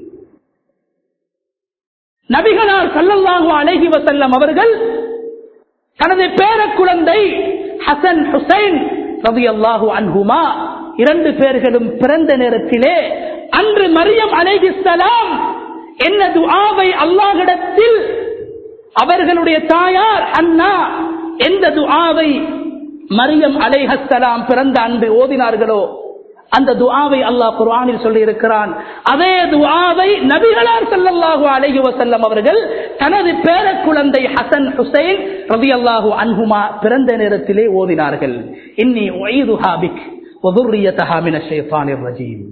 நபிகளார் சல்லல்லாஹு அலைஹி வசல்லம் அவர்கள் தனது பேர குழந்தை ஹசன் ஹுசைன் ரவி அல்லாஹு அன்ஹுமா இரண்டு பேர்களும் பிறந்த நேரத்திலே அன்று மரியம் அலைஹிஸ்லாம் என்ன துஆவை அல்லாஹிடத்தில் அவர்களுடைய தாயார் அண்ணா எந்த துஆவை மரியம் அலைஹஸ்லாம் பிறந்த அன்று ஓதினார்களோ அந்த துஆவை அல்லாஹ் குர்ஆனில் சொல்லி இருக்கிறான் அதே துஆவை நபிகளார் ஸல்லல்லாஹு அலைஹி வஸல்லம் அவர்கள் தனது பேர குழந்தை ஹசன் ஹுசைன் ரலியல்லாஹு அன்ஹுமா பிறந்த நேரத்திலே ஓதினார்கள் இன்னி உஈதுஹா பிக் வ ذُرِّيَّتَهَا மின ஷைத்தானிர் ரஜீம்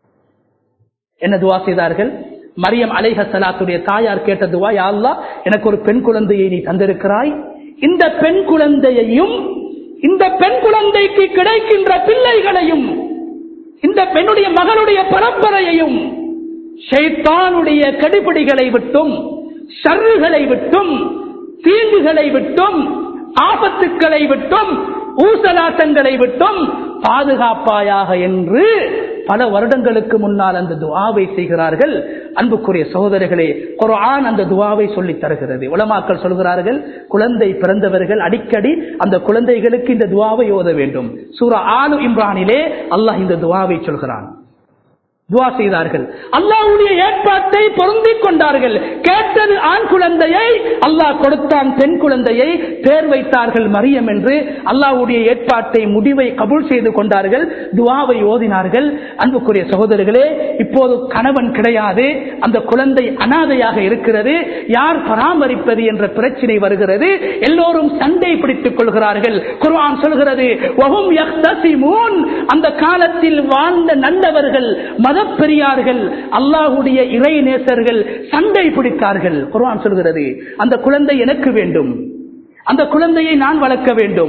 என்ன துஆ செய்தார்கள் மரியம் அலைஹ சலாத்துடைய தாயார் கேட்ட துவா யா அல்லாஹ் எனக்கு ஒரு பெண் குழந்தையை நீ தந்திருக்கிறாய் இந்த பெண் குழந்தையையும் இந்த பெண் குழந்தைக்கு கிடைக்கின்ற பிள்ளைகளையும் இந்த பெண்ணுடைய மகளுடைய பரம்பரையையும் ஷைத்தானுடைய கடிபிடிகளை விட்டும் ஷர்றுகளை விட்டும் தீங்குகளை விட்டும் ஆபத்துக்களை விட்டும் ஊசலாட்டங்களை விட்டும் பாதுகாப்பாயாக என்று பல வருடங்களுக்கு முன்னால் அந்த துவாவை செய்கிறார்கள் அன்புக்குரிய சகோதரர்களே குரான் அந்த துவாவை சொல்லித் தருகிறது உலமாக்கள் சொல்கிறார்கள் குழந்தை பிறந்தவர்கள் அடிக்கடி அந்த குழந்தைகளுக்கு இந்த துவாவை ஓத வேண்டும் சூரா ஆலு இம்ரானிலே அல்லாஹ் இந்த துவாவை சொல்கிறான் துவா செய்தார்கள் அல்லாஹ்வுடைய ஏற்பாட்டை பொருந்திக் கொண்டார்கள் கேட்டது ஆண் குழந்தையை அல்லாஹ் கொடுத்தான் பெண் குழந்தையை பேர் வைத்தார்கள் மரியம் என்று அல்லாஹ்வுடைய ஏற்பாட்டை முடிவை கபூல் செய்து கொண்டார்கள் துவாவை ஓதினார்கள் அன்புக்குரிய சகோதரர்களே இப்போது கணவன் கிடையாது அந்த குழந்தை அனாதையாக இருக்கிறது யார் பராமரிப்பது என்ற பிரச்சனை வருகிறது எல்லோரும் சண்டை பிடித்துக் கொள்கிறார்கள் குர்ஆன் சொல்கிறது வஹும் யக்தசிமூன் அந்த காலத்தில் வாழ்ந்த நல்லவர்கள் மதப்பெரியார்கள் அல்லாஹுடைய இறை நேசர்கள் சண்டை பிடித்தார்கள் குர்ஆன் சொல்கிறது அந்த குழந்தை எனக்கு வேண்டும் அந்த குழந்தையை நான் வளர்க்க வேண்டும்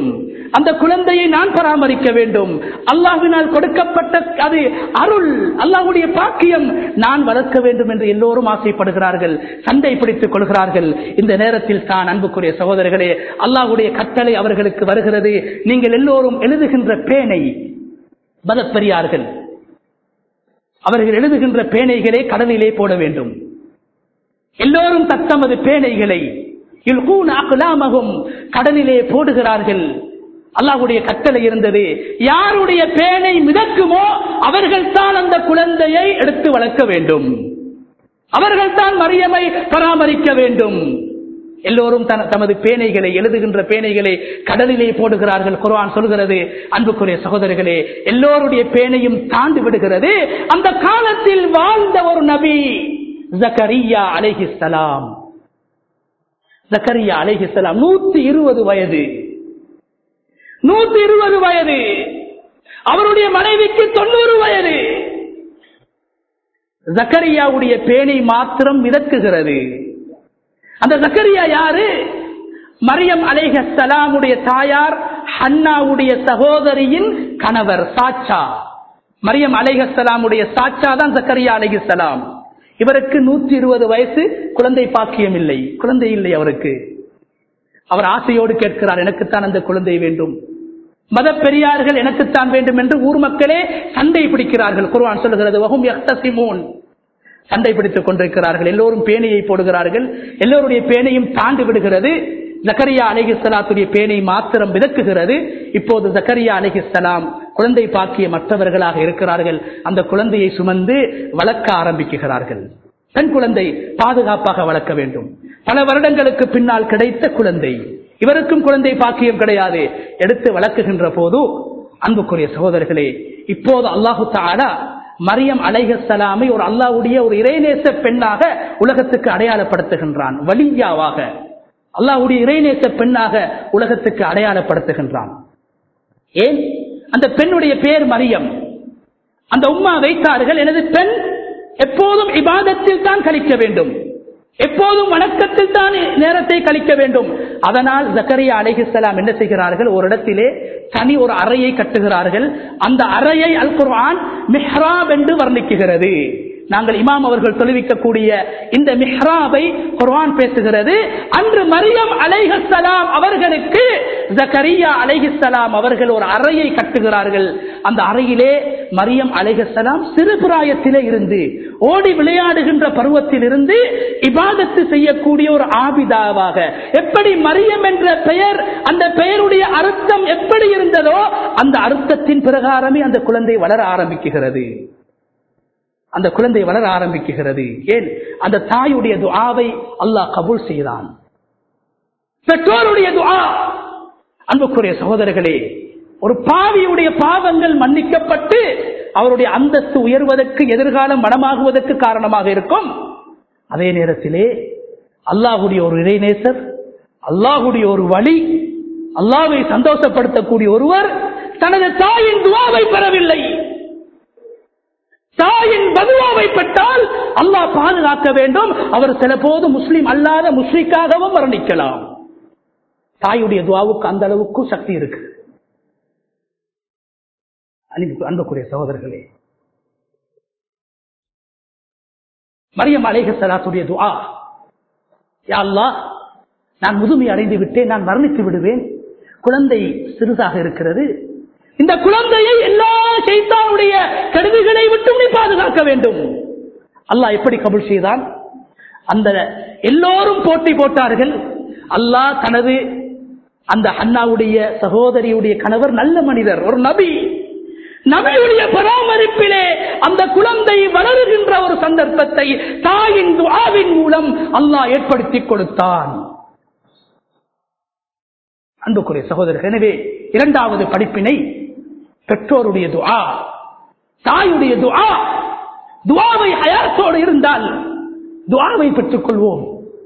அந்த குழந்தையை நான் பராமரிக்க வேண்டும் அல்லாஹ்வினால் கொடுக்கப்பட்ட அது அருள் அல்லாஹ்வுடைய பாக்கியம் நான் வளர்க்க வேண்டும் என்று எல்லோரும் ஆசைப்படுகிறார்கள் சண்டை பிடித்துக் கொள்கிறார்கள் இந்த நேரத்தில் தான் அன்புக்குரிய சகோதரர்களே அல்லாஹ்வுடைய கட்டளை அவர்களுக்கு வருகிறது நீங்கள் எல்லோரும் எழுதுகின்ற பேனை மதப்பெரியார்கள் அவர்கள் எழுதுகின்ற பேனைகளை கடலிலே போட வேண்டும் எல்லோரும் தத்தமது பேனைகளை இல்கூன் அக்லாமகும் கடலிலே போடுகிறார்கள் அல்லாஹ்வுடைய கட்டளை இருந்தது யாருடைய பேனை மிதக்குமோ அவர்கள் தான் அந்த குழந்தையை எடுத்து வளர்க்க வேண்டும் அவர்கள் தான் மரியமை பராமரிக்க வேண்டும் எல்லோரும் தன- தமது பேனைகளை எழுதுகின்ற பேனைகளை கடலிலே போடுகிறார்கள் குர்ஆன் சொல்கிறது அன்புக்குரிய சகோதரர்களே எல்லோருடைய பேனையும் தாண்டி விடுகிறது அந்த காலத்தில் வாழ்ந்த ஒரு நபி ஜக்கரியா அலைஹிஸ்ஸலாம் ஜக்கரியா அலைஹிஸ்ஸலாம் நூத்தி இருபது வயது நூத்தி இருபது வயது அவருடைய மனைவிக்கு தொண்ணூறு வயது ஜக்கரியாவுடைய பேனை மாத்திரம் மிதக்குகிறது அந்த ஜக்கரியா யாரு மரியம் அலைஹலாமுடைய தாயார் ஹன்னாவுடைய சகோதரியின் கணவர் சாச்சா மரியம் அலைஹலாமுடைய சாச்சா தான் ஜக்கரியா அலைஹிஸ்ஸலாம் இவருக்கு நூற்றி இருபது வயசு குழந்தை பாக்கியம் இல்லை குழந்தை இல்லை அவருக்கு அவர் ஆசையோடு கேட்கிறார் எனக்குத்தான் அந்த குழந்தை வேண்டும் மத பெரியார்கள் எனக்குத்தான் வேண்டும் என்று ஊர் மக்களே சண்டை பிடிக்கிறார்கள் குர்ஆன் சொல்லுகிறது வஹும் யஹ்தஸிமூன் சண்டை பிடித்துக் கொண்டிருக்கிறார்கள் எல்லோரும் பேனையை போடுகிறார்கள் எல்லோருடைய பேனையும் தாண்டி விடுகிறது ஜக்கரியா அலைஹிஸ்ஸலாத்துடைய பேனை மாத்திரம் விதக்குகிறது இப்போது ஜக்கரியா அலைஹிஸ்ஸலாம் குழந்தை பாக்கிய மற்றவர்களாக இருக்கிறார்கள் அந்த குழந்தையை சுமந்து வளர்க்க ஆரம்பிக்கிறார்கள் பெண் குழந்தை பாதுகாப்பாக வளர்க்க வேண்டும் பல வருடங்களுக்கு பின்னால் கிடைத்த குழந்தை இவருக்கும் குழந்தை பாக்கியம் கிடையாது எடுத்து வளர்க்குகின்ற போது அன்புக்குரிய சகோதரர்களே இப்போது அல்லாஹு தாலா மரியம் அலைஹலாமை ஒரு அல்லாஹ்வுடைய ஒரு இறைநேச பெண்ணாக உலகத்துக்கு அடையாளப்படுத்துகின்றான் வலியாவாக அல்லாஹ்வுடைய இறைநேச பெண்ணாக உலகத்துக்கு அடையாளப்படுத்துகின்றான் ஏன் அந்த பெண்ணுடைய பேர் மரியம் அந்த உம்மா வைத்தார்கள் எனது பெண் எப்போதும் இபாதத்தில் தான் கழிக்க வேண்டும் எப்போதும் வணக்கத்தில் தான் நேரத்தை கழிக்க வேண்டும் அதனால் ஜக்கரியா அலைஹிஸ்ஸலாம் என்ன செய்கிறார்கள் ஒரு இடத்திலே தனி ஒரு அறையை கட்டுகிறார்கள் அந்த அறையை அல் குர்ஆன் மிஹ்ராப் என்று வர்ணிக்குகிறது நாங்கள் இமாம் அவர்கள் தொழுவிக்கக்கூடிய இந்த மிஹ்ராபை குர்ஆன் பேசுகிறது அன்று மரியம் அலைஹிஸ்ஸலாம் அவர்களுக்கு ஜக்கரியா அலைஹிஸ்ஸலாம் அவர்கள் ஒரு அறையை கட்டுகிறார்கள் அந்த அறையிலே மரியம் அலைஹிஸ்ஸலாம் சிறு பிராயத்திலே இருந்து ஓடி விளையாடுகின்ற பருவத்தில் இருந்து இபாதத்து செய்யக்கூடிய ஒரு ஆபிதாவாக எப்படி மரியம் என்ற பெயர் அந்த பெயருடைய அர்த்தம் எப்படி இருந்ததோ அந்த அர்த்தத்தின் பிரகாரமே அந்த குழந்தை வளர ஆரம்பிக்குகிறது அந்த குழந்தை வளர ஆரம்பிக்குகிறது ஏன் அந்த தாயுடைய துஆவை அல்லாஹ் கபூல் செய்தான் பெற்றோருடைய துஆ அன்புக்குரிய சகோதரர்களே ஒரு பாவியுடைய பாவங்கள் மன்னிக்கப்பட்டு அவருடைய அந்தஸ்து உயர்வதற்கு எதிர்காலம் மனமாகுவதற்கு காரணமாக இருக்கும் அதே நேரத்திலே அல்லாஹுடைய ஒரு இறைநேசர் அல்லாஹுடைய ஒரு வழி அல்லாவை சந்தோஷப்படுத்தக்கூடிய ஒருவர் தனது தாயின் துவாவை பெறவில்லை தாயின் பதுவாவை பெற்றால் அல்லாஹ் பாதுகாக்க வேண்டும் அவர் சில போது முஸ்லிம் அல்லாத முஸ்லிக்காகவும் மரணிக்கலாம் தாயுடைய துவாவுக்கு அந்த அளவுக்கு சக்தி இருக்கு அன்பு- அன்புக்குரிய சகோதரர்களே மரியம் அலேஹ சலாத்துடைய துஆ யா அல்லாஹ் நான் முதுமை அடைந்து விட்டேன் நான் மரணித்து விடுவேன் குழந்தை சிறிதாக இருக்கிறது இந்த குழந்தையை எல்லா சைத்தானுடைய கருவிகளை விட்டும் நீ பாதுகாக்க வேண்டும் அல்லாஹ் எப்படி கபுல் செய்தான் அந்த எல்லோரும் போட்டி போட்டார்கள் அல்லாஹ் தனது அந்த அண்ணாவுடைய சகோதரியுடைய கணவர் நல்ல மனிதர் ஒரு நபி நபியுடைய பராமரிப்பிலே அந்த குழந்தை வளருகின்ற ஒரு சந்தர்ப்பத்தை தாயின் துஆவின் மூலம் அல்லாஹ் ஏற்படுத்தி கொடுத்தான் அன்புக்குரிய சகோதரர் எனவே இரண்டாவது படிப்பினை பெற்றோருடைய துஆ தாயுடைய துஆ துஆவை ஹயாத்தோடு இருந்தால் துஆவை பெற்றுக் கொள்வோம்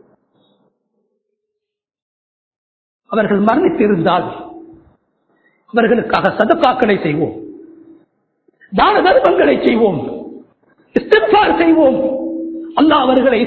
அவர்கள் மரணித்திருந்தால் அவர்களுக்காக சதக்காக்களை செய்வோம் தான தர்மங்களை செய்வோம் இஸ்திக்பார் செய்வோம் அல்லாஹ் அவர்களை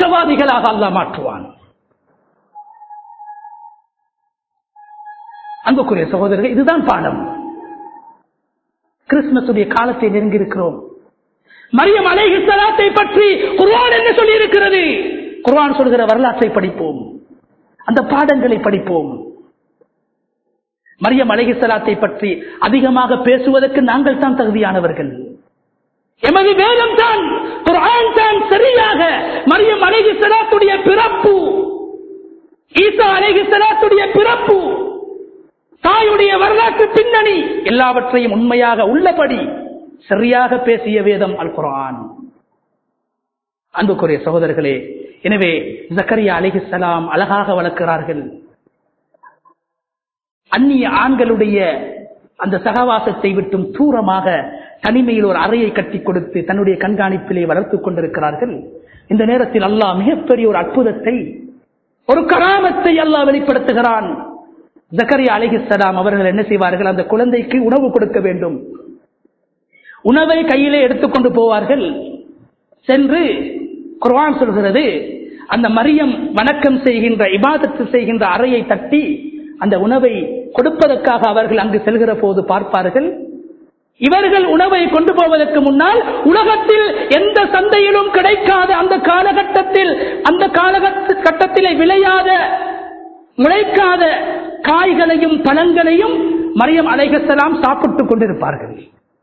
சுவர்க்கவாதிகளாக அல்லாஹ் மாற்றுவான் அன்புக்குரிய சகோதரர்கள் இதுதான் பாடம் கிறிஸ்துமஸுடைய காலத்தை நெருங்கி இருக்கிறோம் மரியம் அலைஹி ஸலாத்தை பற்றி குர்ஆன் என்ன சொல்லி இருக்கிறது குர்ஆன் சொல்கிற வரலாற்றை படிப்போம் அந்த பாடங்களை படிப்போம் மரியம் அலைஹி ஸலாத்தை பற்றி அதிகமாக பேசுவதற்கு நாங்கள் தான் தகுதியானவர்கள் எமது வேதம் தான் குர்ஆன் தான் சரியாக மரியம் அலைஹி ஸலாத்துடைய பிறப்பு ஈசா அலைஹி ஸலாத்துடைய பிறப்பு தாயுடைய வரலாற்று பின்னணி எல்லாவற்றையும் உண்மையாக உள்ளபடி சரியாக பேசிய வேதம் அல் குரான் அன்புக்குரிய சகோதரர்களே எனவே ஜக்கரியா அலிஹிசலாம் அழகாக வளர்க்கிறார்கள் அந்நிய ஆண்களுடைய அந்த சகவாசத்தை விட்டும் தூரமாக தனிமையில் ஒரு அறையை கட்டி கொடுத்து தன்னுடைய கண்காணிப்பிலே வளர்த்துக் கொண்டிருக்கிறார்கள் இந்த நேரத்தில் அல்லாஹ் மிகப்பெரிய ஒரு அற்புதத்தை ஒரு கராமத்தை அல்லாஹ் வெளிப்படுத்துகிறான் ஜக்கரியா அலிஹிசலாம் அவர்கள் என்ன செய்வார்கள் அந்த குழந்தைக்கு உணவு கொடுக்க வேண்டும் உணவை கையிலே எடுத்துக்கொண்டு போவார்கள் சென்று குர்ஆன் சொல்கிறது அந்த மரியம் வணக்கம் செய்கின்ற இபாதத்து செய்கின்ற அறையை தட்டி அந்த உணவை கொடுப்பதற்காக அவர்கள் அங்கு செல்கிற போது பார்ப்பார்கள் இவர்கள் உணவை கொண்டு போவதற்கு முன்னால் உலகத்தில் எந்த சந்தையிலும் கிடைக்காத அந்த காலகட்டத்தில் அந்த காலகட்ட கட்டத்திலே விளையாத முளைக்காத காய்களையும் பழங்களையும் மரியம் அலைகத்தலாம் சாப்பிட்டுக் கொண்டிருப்பார்கள்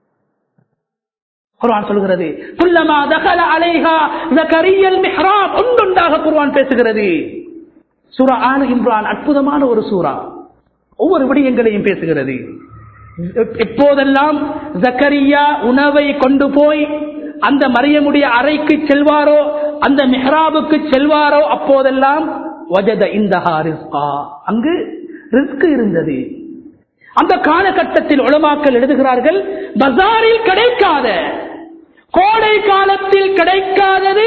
குர்ஆன் சொல்கிறது குல்லமா தகல அலைஹா ஜகரியல் மிஹ்ராப் ஒன்றொன்றாக குர்ஆன் பேசுகிறது சூரா ஆல இம்ரான் அற்புதமான ஒரு சூரா ஒவ்வொரு விடயங்களையும் பேசுகிறது எப்போதெல்லாம் ஜக்கரியா உணவை கொண்டு போய் அந்த மரியமுடைய அறைக்கு செல்வாரோ அந்த மெஹராபுக்கு செல்வாரோ அப்போதெல்லாம் வஜத இந்தஹா ரிஸ்கா அங்கு ரிஸ்க் இருந்தது அந்த காலகட்டத்தில் உளமாக்கல் எழுதுகிறார்கள் பஜாரில் கிடைக்காத கோடை காலத்தில் கிடைக்காதது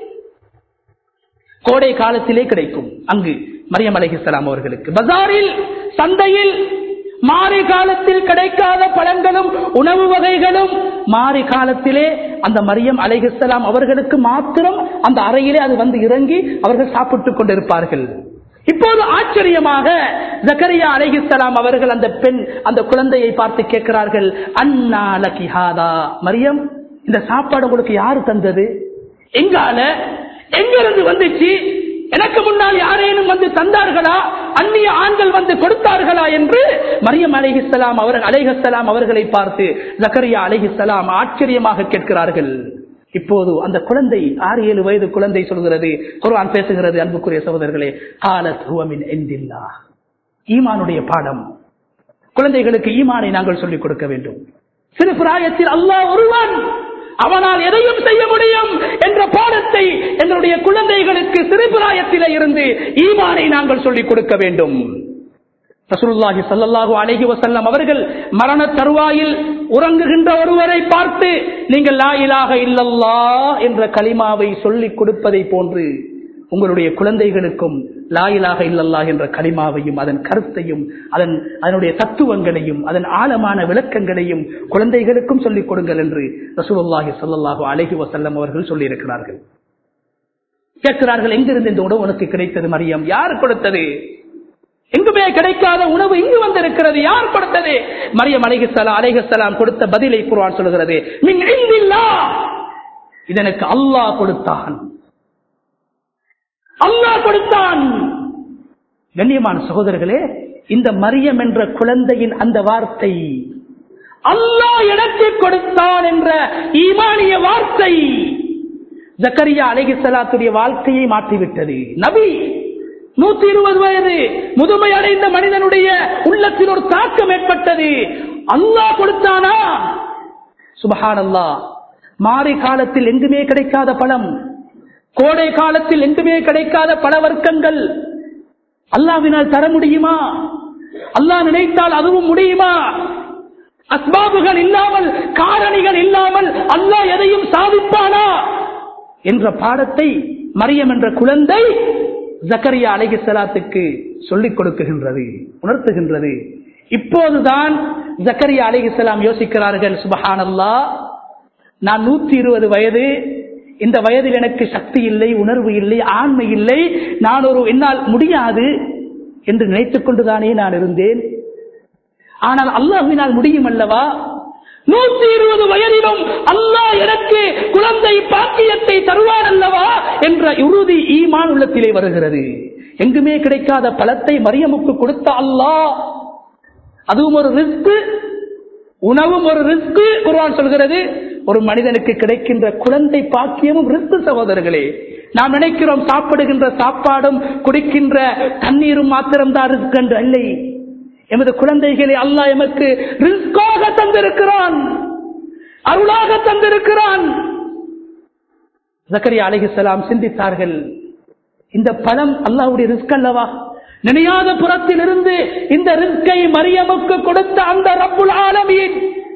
கோடை காலத்திலே கிடைக்கும் அங்கு மரியம் அலைஹிஸ்லாம் அவர்களுக்கு பஜாரில் சந்தையில் மாறி காலத்தில் கிடைக்காத பழங்களும் உணவு வகைகளும் மாறி காலத்திலே அந்த மரியம் அலைஹிஸ்லாம் அவர்களுக்கு மாத்திரம் அந்த அறையிலே அது வந்து இறங்கி அவர்கள் சாப்பிட்டுக் கொண்டிருப்பார்கள் இப்போது ஆச்சரியமாக ஜக்கரியா அலைஹிஸ்லாம் அவர்கள் அந்த பெண் அந்த குழந்தையை பார்த்து கேட்கிறார்கள் அண்ணா லகிஹாதா மரியம் இந்த சாப்பாடு உங்களுக்கு யாரு தந்தது எங்கால எங்கிருந்து வந்துச்சு எனக்கு முன்னால் யாரேனும் வந்து தந்தார்களா அந்நிய ஆண்கள் வந்து கொடுத்தார்களா என்று மரியம் அலைஹிஸ்லாம் அவர்கள் அலைஹலாம் அவர்களை பார்த்து ஜக்கரியா அலைஹிஸ்லாம் ஆச்சரியமாக கேட்கிறார்கள் இப்போது அந்த குழந்தை ஆறு ஏழு வயது குழந்தை சொல்கிறது குர்ஆன் பேசுகிறது அன்புக்குரிய சகோதரர்களே காலத் ஹுவமின் எந்தில்லா ஈமானுடைய பாடம் குழந்தைகளுக்கு ஈமானை நாங்கள் சொல்லிக் கொடுக்க வேண்டும் சிறு பிராயத்தில் அல்லாஹ் ஒருவன் அவனால் எதையும் செய்ய முடியும் என்ற பாடத்தை எங்களுடைய குழந்தைகளுக்கு சிறு பிராயத்திலே இருந்து ஈமானை நாங்கள் சொல்லிக் கொடுக்க வேண்டும் ரசூலுல்லாஹி ஸல்லல்லாஹு அலைஹி வஸல்லம் அவர்கள் மரண தருவாயில் உறங்குகின்ற ஒருவரை பார்த்து நீங்கள் லா இலாஹ இல்லல்லாஹ் என்ற கலிமாவை சொல்லிக் கொடுப்பதை போன்று உங்களுடைய குழந்தைகளுக்கும் லா இலாஹ இல்லல்லாஹ் என்ற கலிமாவையும் அதன் கருத்தையும் அதன் அதனுடைய தத்துவங்களையும் அதன் ஆழமான விளக்கங்களையும் குழந்தைகளுக்கும் சொல்லிக் கொடுங்கள் என்று ரசூலுல்லாஹி ஸல்லல்லாஹு அலைஹி வஸல்லம் அவர்கள் சொல்லியிருக்கிறார்கள் கேட்கிறார்கள் எங்கிருந்து இந்த உணவு உனக்கு கிடைத்தது மரியம் யார் கொடுத்தது எங்குமே கிடைக்காத உணவு இங்கு வந்திருக்கிறது யார் கொடுத்தது மரியம் அலைஹிஸ்ஸலாம் அலைஹிஸ்ஸலாம் கொடுத்த பதிலை குர்ஆன் சொல்கிறது மின் இந்தில்லாஹ் இதனுக்கு அல்லாஹ் கொடுத்தான் அல்லாஹ் கொடுத்தான் கண்ணியமான சகோதரர்களே இந்த மரியம் என்ற குழந்தையின் அந்த வார்த்தை அல்லாஹ் எனக்கு கொடுத்தான் என்ற ஈமானிய வார்த்தை ஜக்கரியா அலைஹிஸ்ஸலாத்துடைய வாழ்க்கையை மாற்றிவிட்டது நபி நூத்தி இருபது வயது முதுமை அடைந்த மனிதனுடைய உள்ளத்தில் ஒரு தாக்கம் ஏற்பட்டது அல்லாஹ் கொடுத்தானா சுபஹான் அல்லாஹ் மாறி காலத்தில் எங்குமே கிடைக்காத பழம் கோடை காலத்தில் எங்குமே கிடைக்காத பல வர்க்கங்கள் அல்லாவினால் தர முடியுமா அல்லாஹ் நினைத்தால் அதுவும் முடியுமா அஸ்பாபுகள் இல்லாமல் காரணிகள் இல்லாமல் அல்லாஹ் எதையும் சாதிப்பானா என்ற பாடத்தை மரியம் என்ற குழந்தை ஜக்கரியா அலைஹி சலாத்துக்கு சொல்லிக் கொடுக்குகின்றது உணர்த்துகின்றது இப்போதுதான் ஜக்கரியா அலைஹிஸ்லாம் யோசிக்கிறார்கள் சுபஹானல்லா நான் நூத்தி இருபது வயது இந்த வயதில் எனக்கு சக்தி இல்லை உணர்வு இல்லை ஆண்மை இல்லை நான் ஒரு என்னால் முடியாது என்று நினைத்துக் கொண்டுதானே நான் இருந்தேன் ஆனால் அல்லாஹ்வினால் முடியும் அல்லவா நூத்தி இருபது வயதிலும் அல்லாஹ் எனக்கு குழந்தை பாக்கியத்தை தருவார் அல்லவா என்ற உறுதி ஈமான் உள்ளத்திலே வருகிறது எங்குமே கிடைக்காத பழத்தை மரியமுக்கு கொடுத்த அல்லாஹ் அதுவும் ஒரு ரிஸ்க் உணவும் ஒரு ரிஸ்க் குர்ஆன் சொல்கிறது ஒரு மனிதனுக்கு கிடைக்கின்ற குழந்தை பாக்கியமும் ரிஸ்க் சகோதரர்களே நாம் நினைக்கிறோம் சாப்பிடுகின்ற சாப்பாடும் குடிக்கின்ற தண்ணீரும் மாத்திரம்தான் ரிஸ்க் என்று இல்லை எமது குழந்தைகளை அல்லாஹ் எமக்கு ரிஸ்காக தந்திருக்கிறான் அருளாக தந்திருக்கிறான் ஜக்கரியா அலைஹிஸ்ஸலாம் சிந்தித்தார்கள் இந்த பழம் அல்லாஹ்வுடைய ரிஸ்க் அல்லவா நினையாத புறத்தில் இருந்து இந்த ரிஸ்கை மரியமுக்கு கொடுத்த அந்த ரப்புல் ஆலமீன்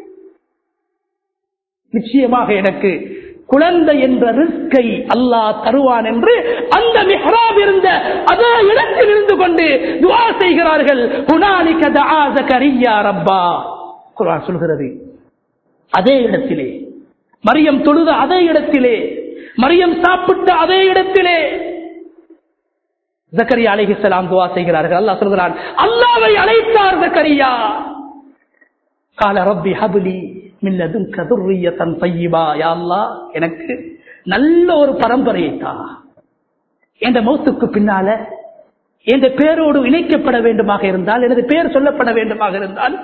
நிச்சயமாக எனக்கு குழந்தை என்ற ரிஸ்கை அல்லாஹ் தருவான் என்று அந்த மிஹ்ராப் இருந்த அதே இடத்தில் இருந்து கொண்டு துஆ செய்கிறார்கள் ஹுனாலிக தஆ ஜக்கரியா ரப்பா குர்ஆன் சொல்கிறது அதே இடத்திலே மரியம் தொழுத அதே இடத்திலே மரியம் சாப்பிட்ட அதே இடத்திலே ஜக்கரியா அலைஹிஸ்ஸலாம் துஆ செய்கிறார்கள் அல்லாஹ் சொல்கிறான் அல்லாஹ்வை அழைத்தார் ஜக்கரியா கால ரப்பி ஹப்லி மின் லதுன்க துர்ரியத்தன் தய்யிபா யா அல்லாஹ் எனக்கு நல்ல ஒரு பரம்பரையை தா என்ற மௌத்துக்கு பின்னால என்ற பேரோடு இணைக்கப்பட வேண்டுமாக இருந்தால் எனது பேர் சொல்லப்பட வேண்டுமாக இருந்தால்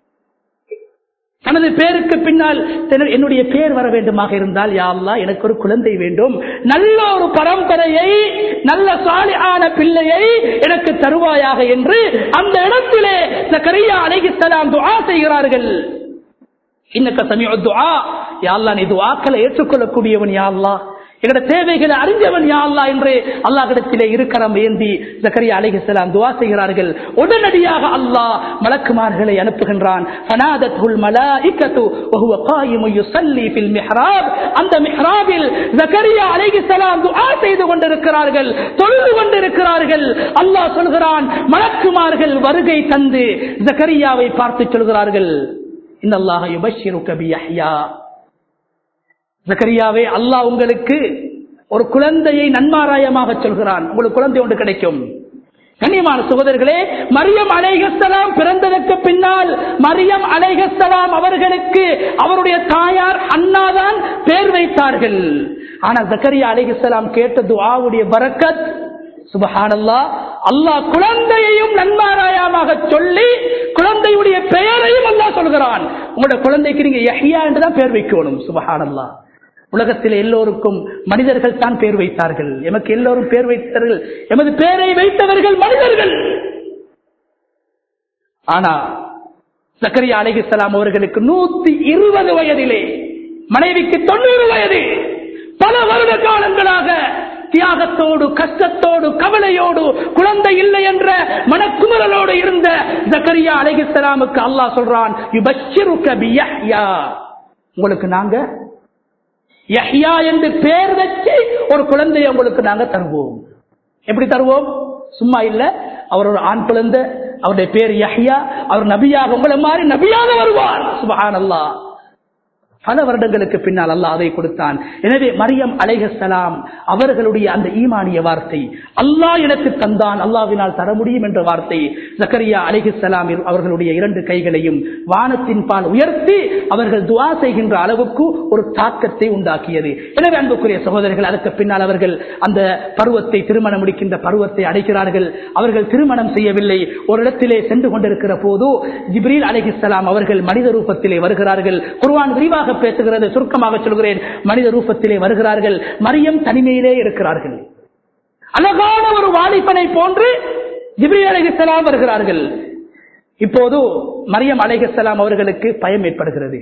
தனது பேருக்கு பின்னால் தன- என்னுடைய பேர் வர வேண்டுமாக இருந்தால் யா அல்லாஹ் எனக்கு ஒரு குழந்தை வேண்டும் நல்ல ஒரு பரம்பரையை நல்ல சாலியான பிள்ளையை எனக்கு தருவாயாக என்று அந்த இடத்திலே சக்கரியா அலைஹிஸ்ஸலாம் துஆ செய்கிறார்கள் இன்னக்க சமீஉ துஆ யா அல்லாஹ் நீ துஆக்களை ஏற்றுக்கொள்ளக்கூடியவன் யா அல்லாஹ் எங்கட தேவைகளை அறிஞ்சவன் யா அல்லாஹ் என்று அல்லாஹ்விடத்திலே இருக்கரம் ஏந்தி ஜக்கரியா அலைஹிஸ்ஸலாம் துஆ செய்கிறார்கள் உடனடியாக அல்லாஹ் மலக்குமார்களை அனுப்புகின்றான் ஃபனாதத்துல் மலாயிகத்து வஹுவ காயிமு யுஸல்லி ஃபில் மிஹ்ராப் அந்த மிஹ்ராபில் ஜக்கரியா அலைஹிஸ்ஸலாம் துஆ செய்து கொண்டிருக்கிறார்கள் தொழுது கொண்டிருக்கிறார்கள் அல்லாஹ் சொல்கிறான் மலக்குமார்கள் வருகை தந்து ஜக்கரியாவை பார்த்து சொல்கிறார்கள் இன்னல்லாஹ யுபஷ்ஷிருக பியஹ்யா ஜக்கரியாவே அல்லாஹ் உங்களுக்கு ஒரு குழந்தையை நன்மாராயமாக சொல்கிறான் உங்களுக்கு குழந்தை ஒன்று கிடைக்கும் கண்ணியமான சகோதரர்களே மரியம் அலைஹஸ்ஸலாம் பிறந்ததற்கு பின்னால் மரியம் அலைஹஸ்ஸலாம் அவர்களுக்கு அவருடைய தாயார் அண்ணாதான் பேர் வைத்தார்கள் ஆனா ஜக்கரியா அலைஹஸ்ஸலாம் கேட்ட துஆவுடைய பரக்கத் சுபஹானல்லா அல்லாஹ் குழந்தையையும் நன்மாராயமாக சொல்லி குழந்தையுடைய பெயரையும் அல்லாஹ் சொல்கிறான் உங்களோட குழந்தைக்கு நீங்க யஹ்யா என்றுதான் பேர் வைக்கணும் சுபஹானல்லா உலகத்தில் எல்லோருக்கும் மனிதர்கள் தான் பேர் வைத்தார்கள் எமக்கு எல்லோரும் பேர் வைத்தார்கள் எமது பேரை வைத்தவர்கள் மனிதர்கள் ஆனா சக்கரியா அலைஹிஸ்ஸலாம் அவர்களுக்கு நூத்தி இருபது வயதிலே மனைவிக்கு தொண்ணூறு வயது பல வருட காலங்களாக தியாகத்தோடு கஷ்டத்தோடு கவலையோடு குழந்தை இல்லை என்ற மனக்குமரலோடு இருந்த ஜக்கரியா அலைஹிஸ்ஸலாமுக்கு அல்லாஹ் சொல்றான் "யுபஷ்ஷிருக பியஹ்யா." உங்களுக்கு நாங்க யஹ்யா என்று பேர் வச்சு ஒரு குழந்தையை உங்களுக்கு நாங்க தருவோம் எப்படி தருவோம் சும்மா இல்ல அவர் ஒரு ஆண் குழந்தை அவருடைய பேர் யஹ்யா அவர் நபியாக உங்களை மாதிரி நபியாக வருவார் சுபஹானல்லாஹ் பல வருடங்களுக்கு பின்னால் அல்லாஹ் அதை கொடுத்தான் எனவே மரியம் அலைஹஸ்ஸலாம் அவர்களுடைய அந்த ஈமானிய வார்த்தை அல்லாஹ் எனக்கு தந்தான் அல்லாஹ்வினால் தர முடியும் என்ற வார்த்தை ஜக்கரியா அலைஹிஸ்ஸலாம் அவர்களுடைய இரண்டு கைகளையும் வானத்தின் பால் உயர்த்தி அவர்கள் துஆ செய்கின்ற அளவுக்கு ஒரு தாக்கத்தை உண்டாக்கியது எனவே அன்புக்குரிய சகோதரர்கள் அதற்கு பின்னால் அவர்கள் அந்த பருவத்தை திருமணம் முடிக்கின்ற பருவத்தை அடைக்கிறார்கள் அவர்கள் திருமணம் செய்யவில்லை ஒரு இடத்திலே சென்று கொண்டிருக்கிற போது ஜிப்ரீல் அலைஹிஸ்ஸலாம் அவர்கள் மனித ரூபத்திலே வருகிறார்கள் குர்ஆன் விரிவாக பேசுகிறது சுருக்கமாக சொல்கிறேன் மனித ரூபத்திலே வருகிறார்கள் மரியம் தனிமையிலே இருக்கிறார்கள் அழகான ஒரு வாலிபனை போன்று ஜிப்ரீல் அலைஹிஸ்ஸலாம் வருகிறார்கள் இப்போது மரியம் அலைஹிஸ்ஸலாம் அவர்களுக்கு பயம் ஏற்படுகிறது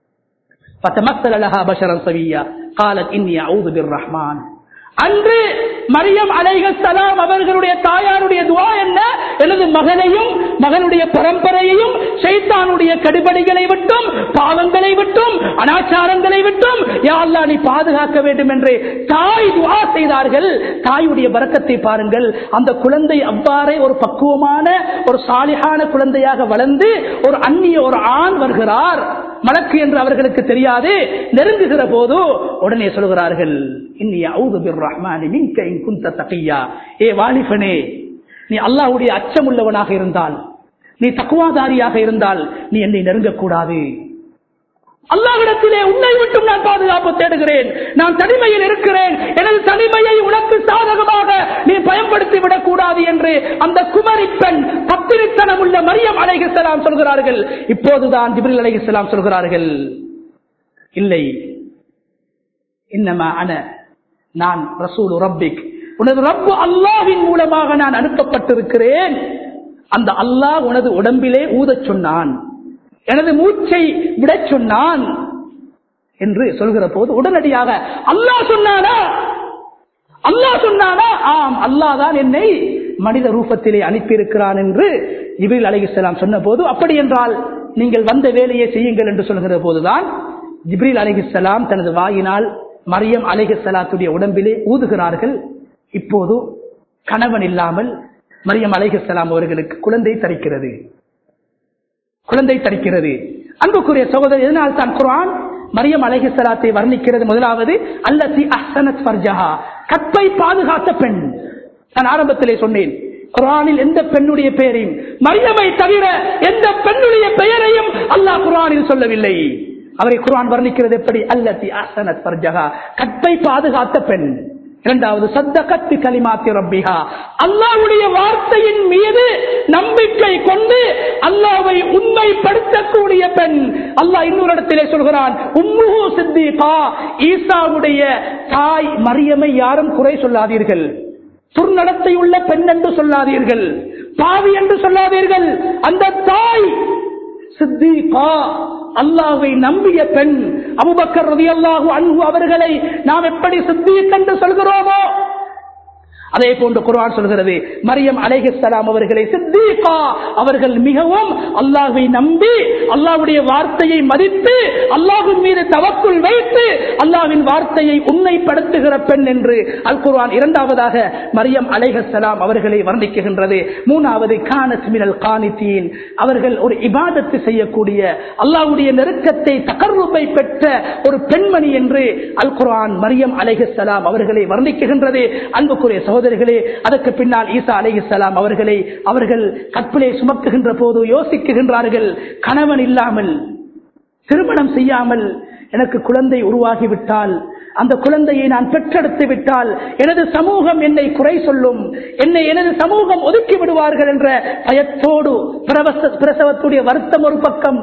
فتمثل لها بشرا سويا قالت إني أعوذ بالرحمن அன்று மரியம் அலைஹஸ்ஸலாம் அவர்களுடைய தாயாருடைய துவா என்ன எனது மகனையும் மகனுடைய பரம்பரையையும் ஷைத்தானுடைய கடுபடிகளை விட்டும் பாவங்களை விட்டும் அனாச்சாரங்களை விட்டும் யா அல்லாஹ் நீ பாதுகாக்க வேண்டும் என்று தாய் துவா செய்தார்கள் தாயுடைய பரக்கத்தை பாருங்கள் அந்த குழந்தை அவ்வாறே ஒரு பக்குவமான ஒரு சாலிகான குழந்தையாக வளர்ந்து ஒரு அந்நிய ஒரு ஆண் வருகிறார் மலக்கு என்று அவர்களுக்கு தெரியாது நெருங்குகிற போது உடனே சொல்கிறார்கள் இன்னி அவுது பிர் ரஹ்மானி மின்க இன் குந்த தகையா ஏ வாலிபனே நீ அல்லாஹ்வுடைய அச்சம் உள்ளவனாக இருந்தால் நீ தக்குவாதாரியாக இருந்தால் நீ என்னை நெருங்கக்கூடாது அல்லாவிடத்திலே உன்னை விட்டும் நான் பாதுகாப்பு தேடுகிறேன் நான் தனிமையில் இருக்கிறேன் எனது தனிமையை உனக்கு சாதகமாக நீ பயன்படுத்தி விடக் கூடாது என்று அந்த குமரி பெண் பத்திரித்தனம் உள்ள மரியம் அலைகிஸ்லாம் சொல்கிறார்கள் இப்போதுதான் ஜிப்ரில் அலைகிஸ்லாம் சொல்கிறார்கள் இல்லை இன்னமா அன நான் ரசூல் ரப்பிக் உனது ரப்பு அல்லாவின் மூலமாக நான் அனுப்பப்பட்டிருக்கிறேன் அந்த அல்லாஹ் உனது உடம்பிலே ஊதச் சொன்னான் எனது மூச்சை விடச் சொன்னான் என்று சொல்கிற போது உடனடியாக அல்லாஹ் சொன்னானா அல்லாஹ் சொன்னானா ஆம் அல்லாஹ் தான் என்னை மனித ரூபத்திலே அனுப்பியிருக்கிறான் என்று இபில் அலிகலாம் சொன்ன போது அப்படி என்றால் நீங்கள் வந்த வேலையை செய்யுங்கள் என்று சொல்கிற போதுதான் ஜிப்ரில் அலிகலாம் தனது வாயினால் மரியம் அலிகலாத்துடைய உடம்பிலே ஊதுகிறார்கள் இப்போது கணவன் இல்லாமல் மரியம் அலிகலாம் அவர்களுக்கு குழந்தை தரிக்கிறது குழந்தை தரிக்கிறது அன்புக்குரிய சகோதரர் எதனால் தான் குரான் மரியம் அலைஹிஸ்ஸலாத்தை வர்ணிக்கிறது முதலாவது அல்லத்தி அஹ்சனத் ஃபர்ஜஹா கற்பை பாதுகாத்த பெண் நான் ஆரம்பத்திலே சொன்னேன் குரானில் எந்த பெண்ணுடைய பெயரையும் மரியமை தவிர எந்த பெண்ணுடைய பெயரையும் அல்லாஹ் குரானில் சொல்லவில்லை அவரை குரான் வர்ணிக்கிறது எப்படி அல்லத்தி அஹ்சனத் ஃபர்ஜஹா கற்பை பாதுகாத்த பெண் இரண்டாவது சத்தகத்து கலிமாத்தி ரப்பிஹா அல்லாவுடைய வார்த்தையின் மீது நம்பிக்கை கொண்டு அல்லாவை உண்மைப்படுத்தக்கூடிய பெண் அல்லாஹ் இன்னொரு இடத்திலே சொல்கிறான் உம்முஹு சித்திகா ஈசாவுடைய தாய் மரியமை யாரும் குறை சொல்லாதீர்கள் துர்நடத்தை உள்ள பெண் என்று சொல்லாதீர்கள் பாவி என்று சொல்லாதீர்கள் அந்த தாய் சித்திகா அல்லாவை நம்பிய பெண் அபுபக்கர் ரதி அல்லாஹு அன்பு அவர்களை நாம் எப்படி சித்திக் என்று சொல்கிறோமோ அதே போன்று குர்ஆன் சொல்கிறது மரியம் அலைஹிஸ்ஸலாம் அவர்களை சித்தீகா அவர்கள் மிகவும் அல்லாஹ்வை நம்பி அல்லாஹ்வுடைய வார்த்தையை மதித்து அல்லாஹ்வின் மீது தவக்குள் வைத்து அல்லாஹ்வின் வார்த்தையை உண்மைப்படுத்துகிற பெண் என்று அல் குர்ஆன் இரண்டாவதாக மரியம் அலைஹிஸ்ஸலாம் அவர்களை வர்ணிக்குகின்றது மூணாவது கானத் மினல் கானித்தீன் அவர்கள் ஒரு இபாதத்து செய்யக்கூடிய அல்லாஹ்வுடைய நெருக்கத்தை தகர்வுபை பெற்ற ஒரு பெண்மணி என்று அல் குர்ஆன் மரியம் அலைஹிஸ்ஸலாம் அவர்களை வர்ணிக்குகின்றது அன்புக்குரிய சகோதரிகளே அதற்கு பின்னால் ஈசா அலைஹிஸ்ஸலாம் அவர்களை அவர்கள் கற்பிலே சுமக்குகின்ற போது யோசிக்குகின்றார்கள் கணவன் இல்லாமல் திருமணம் செய்யாமல் எனக்கு குழந்தை உருவாகிவிட்டால் அந்த குழந்தையை நான் பெற்றெடுத்து விட்டால் எனது சமூகம் என்னை குறை சொல்லும் என்னை எனது சமூகம் ஒதுக்கி விடுவார்கள் என்ற பயத்தோடு பிரவச- பிரசவத்துடைய வருத்தம் ஒரு பக்கம்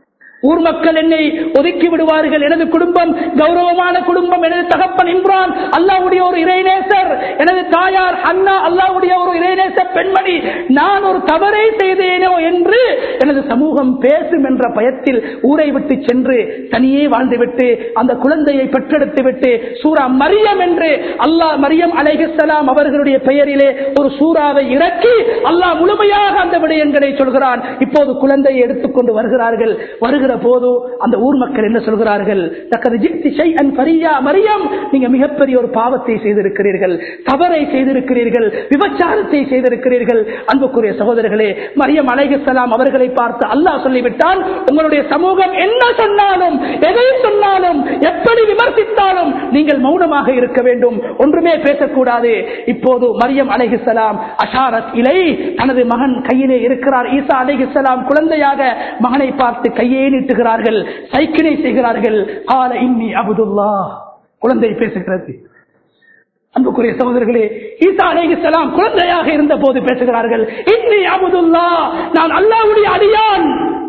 ஊர் மக்கள் என்னை ஒதுக்கி விடுவார்கள் எனது குடும்பம் கௌரவமான குடும்பம் எனது தகப்பன் இம்ரான் அல்லாவுடைய ஒரு இறைநேசர் எனது தாயார் அண்ணா அல்லாவுடைய ஒரு இறைநேச பெண்மணி நான் ஒரு தவறை செய்தேனோ என்று எனது சமூகம் பேசும் என்ற பயத்தில் ஊரை விட்டு சென்று தனியே வாழ்ந்துவிட்டு அந்த குழந்தையை பெற்றெடுத்து விட்டு சூரா மரியம் என்று அல்லாஹ் மரியம் அலைஹிஸ்ஸலாம் அவர்களுடைய பெயரிலே ஒரு சூறாவை இறக்கி அல்லாஹ் முழுமையாக அந்த விடயங்களை சொல்கிறான் இப்போது குழந்தையை எடுத்துக்கொண்டு வருகிறார்கள் வருகிற போது அந்த ஊர் மக்கள் என்ன சொல்கிறார்கள் தக்கது ஜித்தி ஷைஅன் ஃபரியா மரியம் நீங்க மிகப்பெரிய ஒரு பாவத்தை செய்திருக்கிறீர்கள் தவறை செய்திருக்கிறீர்கள் விபச்சாரத்தை செய்திருக்கிறீர்கள் அன்புக்குரிய சகோதரர்களே மரியம் அலைஹிஸ்ஸலாம் அவர்களை பார்த்து அல்லாஹ் சொல்லிவிட்டான் உங்களுடைய சமூகம் என்ன சொன்னாலும் எதை சொன்னாலும் எப்படி விமர்சித்தாலும் நீங்கள் மௌனமாக இருக்க வேண்டும் ஒன்றுமே பேசக்கூடாது இப்போது மரியம் அலைஹிஸ்ஸலாம் அஷாரத் இலை தனது மகன் கையிலே இருக்கிறார் ஈசா அலைஹிஸ்ஸலாம் குழந்தையாக மகனை பார்த்து கையே நீட்டுகிறார்கள் சைக்கிளை செய்கிறார்கள் கால இன்னி அபுதுல்லா குழந்தை பேசுகிறது அன்புக்குரிய சகோதரர்களே ஈசா அலைஹிஸ்ஸலாம் குழந்தையாக இருந்த போது பேசுகிறார்கள் இன்னி அபுதுல்லா நான் அல்லாஹ்வுடைய அடியான்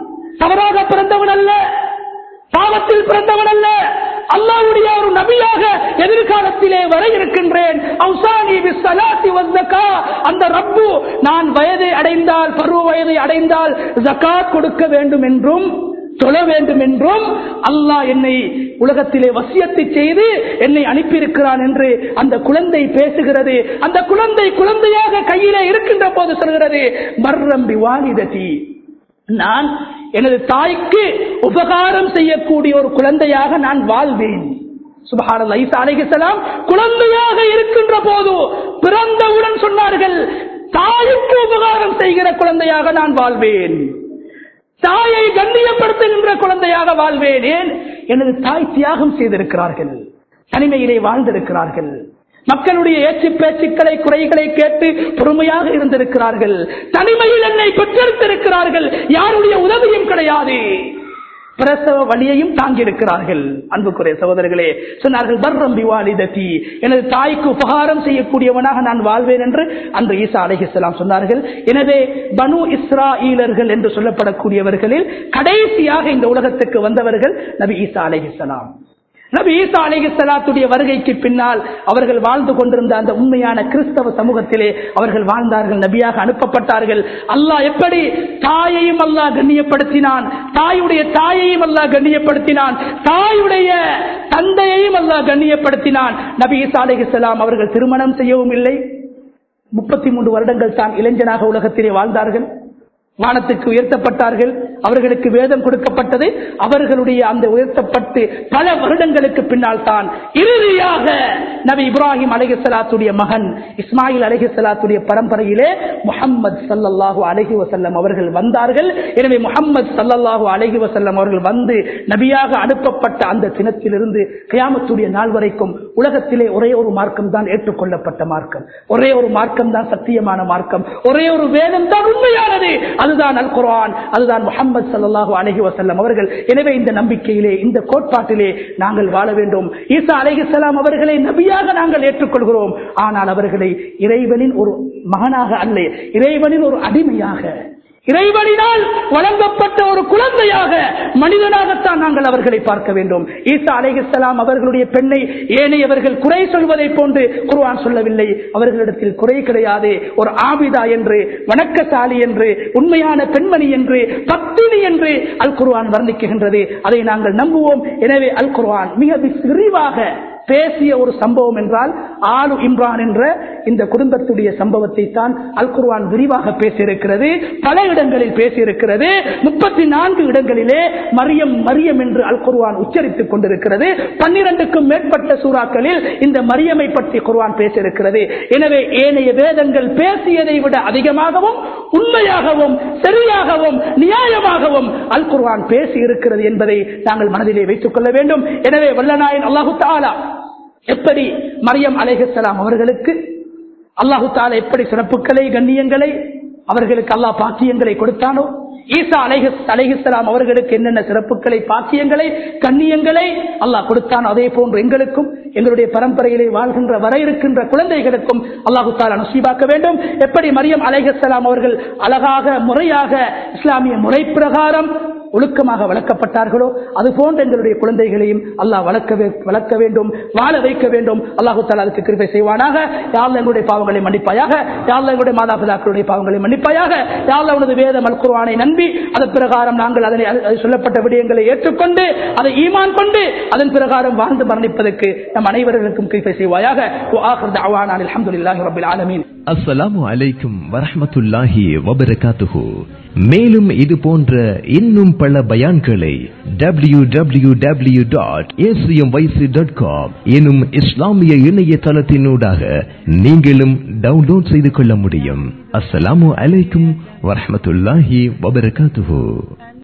தவறாக பிறந்தவன் அல்ல பாவத்தில் பிறந்தவன் அல்ல அல்லாவுடைய ஒரு நபியாக எதிர்காலத்திலே வர இருக்கின்றேன் அவுசானி பிஸ்ஸலாத்தி வஸ்ஸகா. அந்த ரப்பு நான் வயதை அடைந்தால் பருவ வயதை அடைந்தால் ஜகாத் கொடுக்க வேண்டும் என்றும் தொழ வேண்டும் என்றும் அல்லாஹ் என்னை உலகத்திலே வசியத்தை செய்து என்னை அனுப்பியிருக்கிறான் என்று அந்த குழந்தை பேசுகிறது அந்த குழந்தை குழந்தையாக கையிலே இருக்கின்ற போது சொல்கிறது மர்ரம்பி வாலிததி நான் எனது தாய்க்கு உபகாரம் செய்யக்கூடிய ஒரு குழந்தையாக நான் வாழ்வேன் சுபஹானல்லாஹ் ஈசா அலைஹிஸ்ஸலாம் குழந்தையாக இருக்கின்ற போது பிறந்தவுடன் சொன்னார்கள் தாய்க்கு உபகாரம் செய்கிற குழந்தையாக நான் வாழ்வேன் தாயை கண்ணியப்படுத்துகின்ற குழந்தையாக வாழ்வேன் ஏன் எனது தாய் தியாகம் செய்திருக்கிறார்கள் தனிமையிலே வாழ்ந்திருக்கிறார்கள் மக்களுடைய ஏச்சு பேச்சுக்களை குறைகளை கேட்டு பொறுமையாக இருந்திருக்கிறார்கள் தனிமையில் என்னை பெற்றெடுத்திருக்கிறார்கள் யாருடைய உதவியும் கிடையாது பிரசவ வழியையும் தாங்கியிருக்கிறார்கள் அன்புக்குரிய சகோதரர்களே சொன்னார்கள் பர்ரம் பிவாலிதத்தி எனது தாய்க்கு உபகாரம் செய்யக்கூடியவனாக நான் வாழ்வேன் என்று அன்று ஈசா அலைஹிஸ்லாம் சொன்னார்கள் எனவே பனு இஸ்ராஈலர்கள் என்று சொல்லப்படக்கூடியவர்களில் கடைசியாக இந்த உலகத்துக்கு வந்தவர்கள் நபி ஈசா அலைஹிஸ்லாம் நபி ஈசா அலைஹிஸ்லாத்துடைய வருகைக்கு பின்னால் அவர்கள் வாழ்ந்து கொண்டிருந்த அந்த உண்மையான கிறிஸ்தவ சமூகத்திலே அவர்கள் வாழ்ந்தார்கள் நபியாக அனுப்பப்பட்டார்கள் அல்லாஹ் எப்படி தாயையும் அல்லாஹ் கண்ணியப்படுத்தினான் தாயுடைய தாயையும் அல்லாஹ் கண்ணியப்படுத்தினான் தாயுடைய தந்தையையும் அல்லாஹ் கண்ணியப்படுத்தினான் நபி ஈசா அலைஹிஸ்லாம் அவர்கள் திருமணம் செய்யவும் இல்லை முப்பத்தி மூன்று வருடங்கள் தான் இளைஞனாக உலகத்திலே வாழ்ந்தார்கள் வானத்துக்கு உயர்த்தப்பட்டார்கள் அவர்களுக்கு வேதம் கொடுக்கப்பட்டது அவர்களுடைய அந்த உயர்த்தப்பட்டு பல வருடங்களுக்கு பின்னால் தான் இறுதியாக நபி இப்ராஹிம் அலஹிசலாத்துடைய மகன் இஸ்மாயில் அலஹிசலாத்துடைய பரம்பரையிலே முகம்மது சல்லல்லாஹு அலஹி வசல்லம் அவர்கள் வந்தார்கள் எனவே முகம்மது சல்லல்லாஹு அலஹி வசல்லம் அவர்கள் வந்து நபியாக அனுப்பப்பட்ட அந்த தினத்திலிருந்து கியாமத்துடைய நாள் வரைக்கும் உலகத்திலே ஒரே ஒரு மார்க்கம் தான் ஏற்றுக்கொள்ளப்பட்ட மார்க்கம் ஒரே ஒரு மார்க்கம் தான் சத்தியமான மார்க்கம் ஒரே ஒரு வேதம் தான் உண்மையானது அதுதான் அல் குர்ஆன் அதுதான் முகமது சல்லாஹூ அலஹி வசல்லம் அவர்கள் எனவே இந்த நம்பிக்கையிலே இந்த கோட்பாட்டிலே நாங்கள் வாழ வேண்டும் ஈசா அலைஹிஸ்லாம் அவர்களை நபியாக நாங்கள் ஏற்றுக்கொள்கிறோம் ஆனால் அவர்களை இறைவனின் ஒரு மகனாக அல்ல இறைவனின் ஒரு அடிமையாக இறைவனினால் வழங்கப்பட்ட ஒரு குழந்தையாக மனிதனாகத்தான் நாங்கள் அவர்களை பார்க்க வேண்டும் ஈசா அலைஹிஸ்லாம் அவர்களுடைய பெண்ணை ஏனையவர்கள் குறை சொல்வதை போன்று குர்ஆன் சொல்லவில்லை அவர்களிடத்தில் குறை கிடையாது ஒரு ஆபிதா என்று வணக்கசாலி என்று உண்மையான பெண்மணி என்று பத்தினி என்று அல் குர்ஆன் வர்ணிக்குகின்றது அதை நாங்கள் நம்புவோம் எனவே அல் குர்ஆன் மிக விரிவாக பேசிய ஒரு சம்பவம் என்றால் ஆலு இம்ரான் என்ற இந்த குடும்பத்துடைய சம்பவத்தை தான் அல் குர்ஆன் விரிவாக பேசியிருக்கிறது பல இடங்களில் பேசியிருக்கிறது முப்பத்தி நான்கு இடங்களிலே மரியம் மரியம் என்று அல் குர்ஆன் உச்சரித்துக் கொண்டிருக்கிறது பன்னிரண்டுக்கும் மேற்பட்ட சூறாக்களில் இந்த மரியமை பற்றி குர்ஆன் பேசியிருக்கிறது எனவே ஏனைய வேதங்கள் பேசியதை விட அதிகமாகவும் உண்மையாகவும் சரியாகவும் நியாயமாகவும் அல் குர்ஆன் பேசி இருக்கிறது என்பதை நாங்கள் மனதிலே வைத்துக் கொள்ள வேண்டும் எனவே வல்லநாயன் அல்லாஹு தாலா எப்படி மரியம் அலைஹலாம் அவர்களுக்கு அல்லாஹு தாலா எப்படி சிறப்புகளை கண்ணியங்களை அவர்களுக்கு அல்லாஹ் பாக்கியங்களை கொடுத்தானோ ஈசா அலைஹி அலைஹிஸ்லாம் அவர்களுக்கு என்னென்ன சிறப்புகளை பாக்கியங்களை கண்ணியங்களை அல்லாஹ் கொடுத்தான் அதே போன்று எங்களுக்கும் எங்களுடைய பரம்பரையிலே வாழ்கின்ற வர இருக்கின்ற குழந்தைகளுக்கும் அல்லாஹு தாலா நசீபாக்க வேண்டும் எப்படி மரியம் அலைஹலாம் அவர்கள் அழகாக முறையாக இஸ்லாமிய முறை பிரகாரம் ஒழுக்கமாக வளர்க்கப்பட்டார்களோ அது போன்ற எங்களுடைய குழந்தைகளையும் அல்லாஹ் வளர்க்க வளர்க்க வேண்டும் வாழ வைக்க வேண்டும் அல்லாஹு தாலா அதுக்கு கிருப்பை செய்வானாக யாழ்ல எங்களுடைய பாவங்களை மன்னிப்பாயாக யாழ்ல எங்களுடைய மாதாபிதாக்களுடைய பாவங்களை மன்னிப்பாயாக யாழ்ல உனது வேத மல்குருவானை நம்பி அதன் பிரகாரம் நாங்கள் அதனை அது சொல்லப்பட்ட விடயங்களை ஏற்றுக்கொண்டு அதை ஈமான் கொண்டு அதன் பிரகாரம் வாழ்ந்து மரணிப்பதற்கு நம் அனைவர்களுக்கும் கிருப்பை செய்வாயாக அலமதுல்லாஹி ரபில் ஆலமீன் அஸ்ஸலாமு அலைக்கும் வரஹமத்துல்லாஹி வபரகாத்துஹு மேலும் இது போன்ற இன்னும் பல பயான்களை W W W dot dot com எனும் இஸ்லாமிய இணையதளத்தினூடாக நீங்களும் டவுன்லோட் செய்து கொள்ள முடியும் அஸ்ஸலாமு அலைக்கும் வரஹமத்துல்லாஹி வபரகாத்துஹு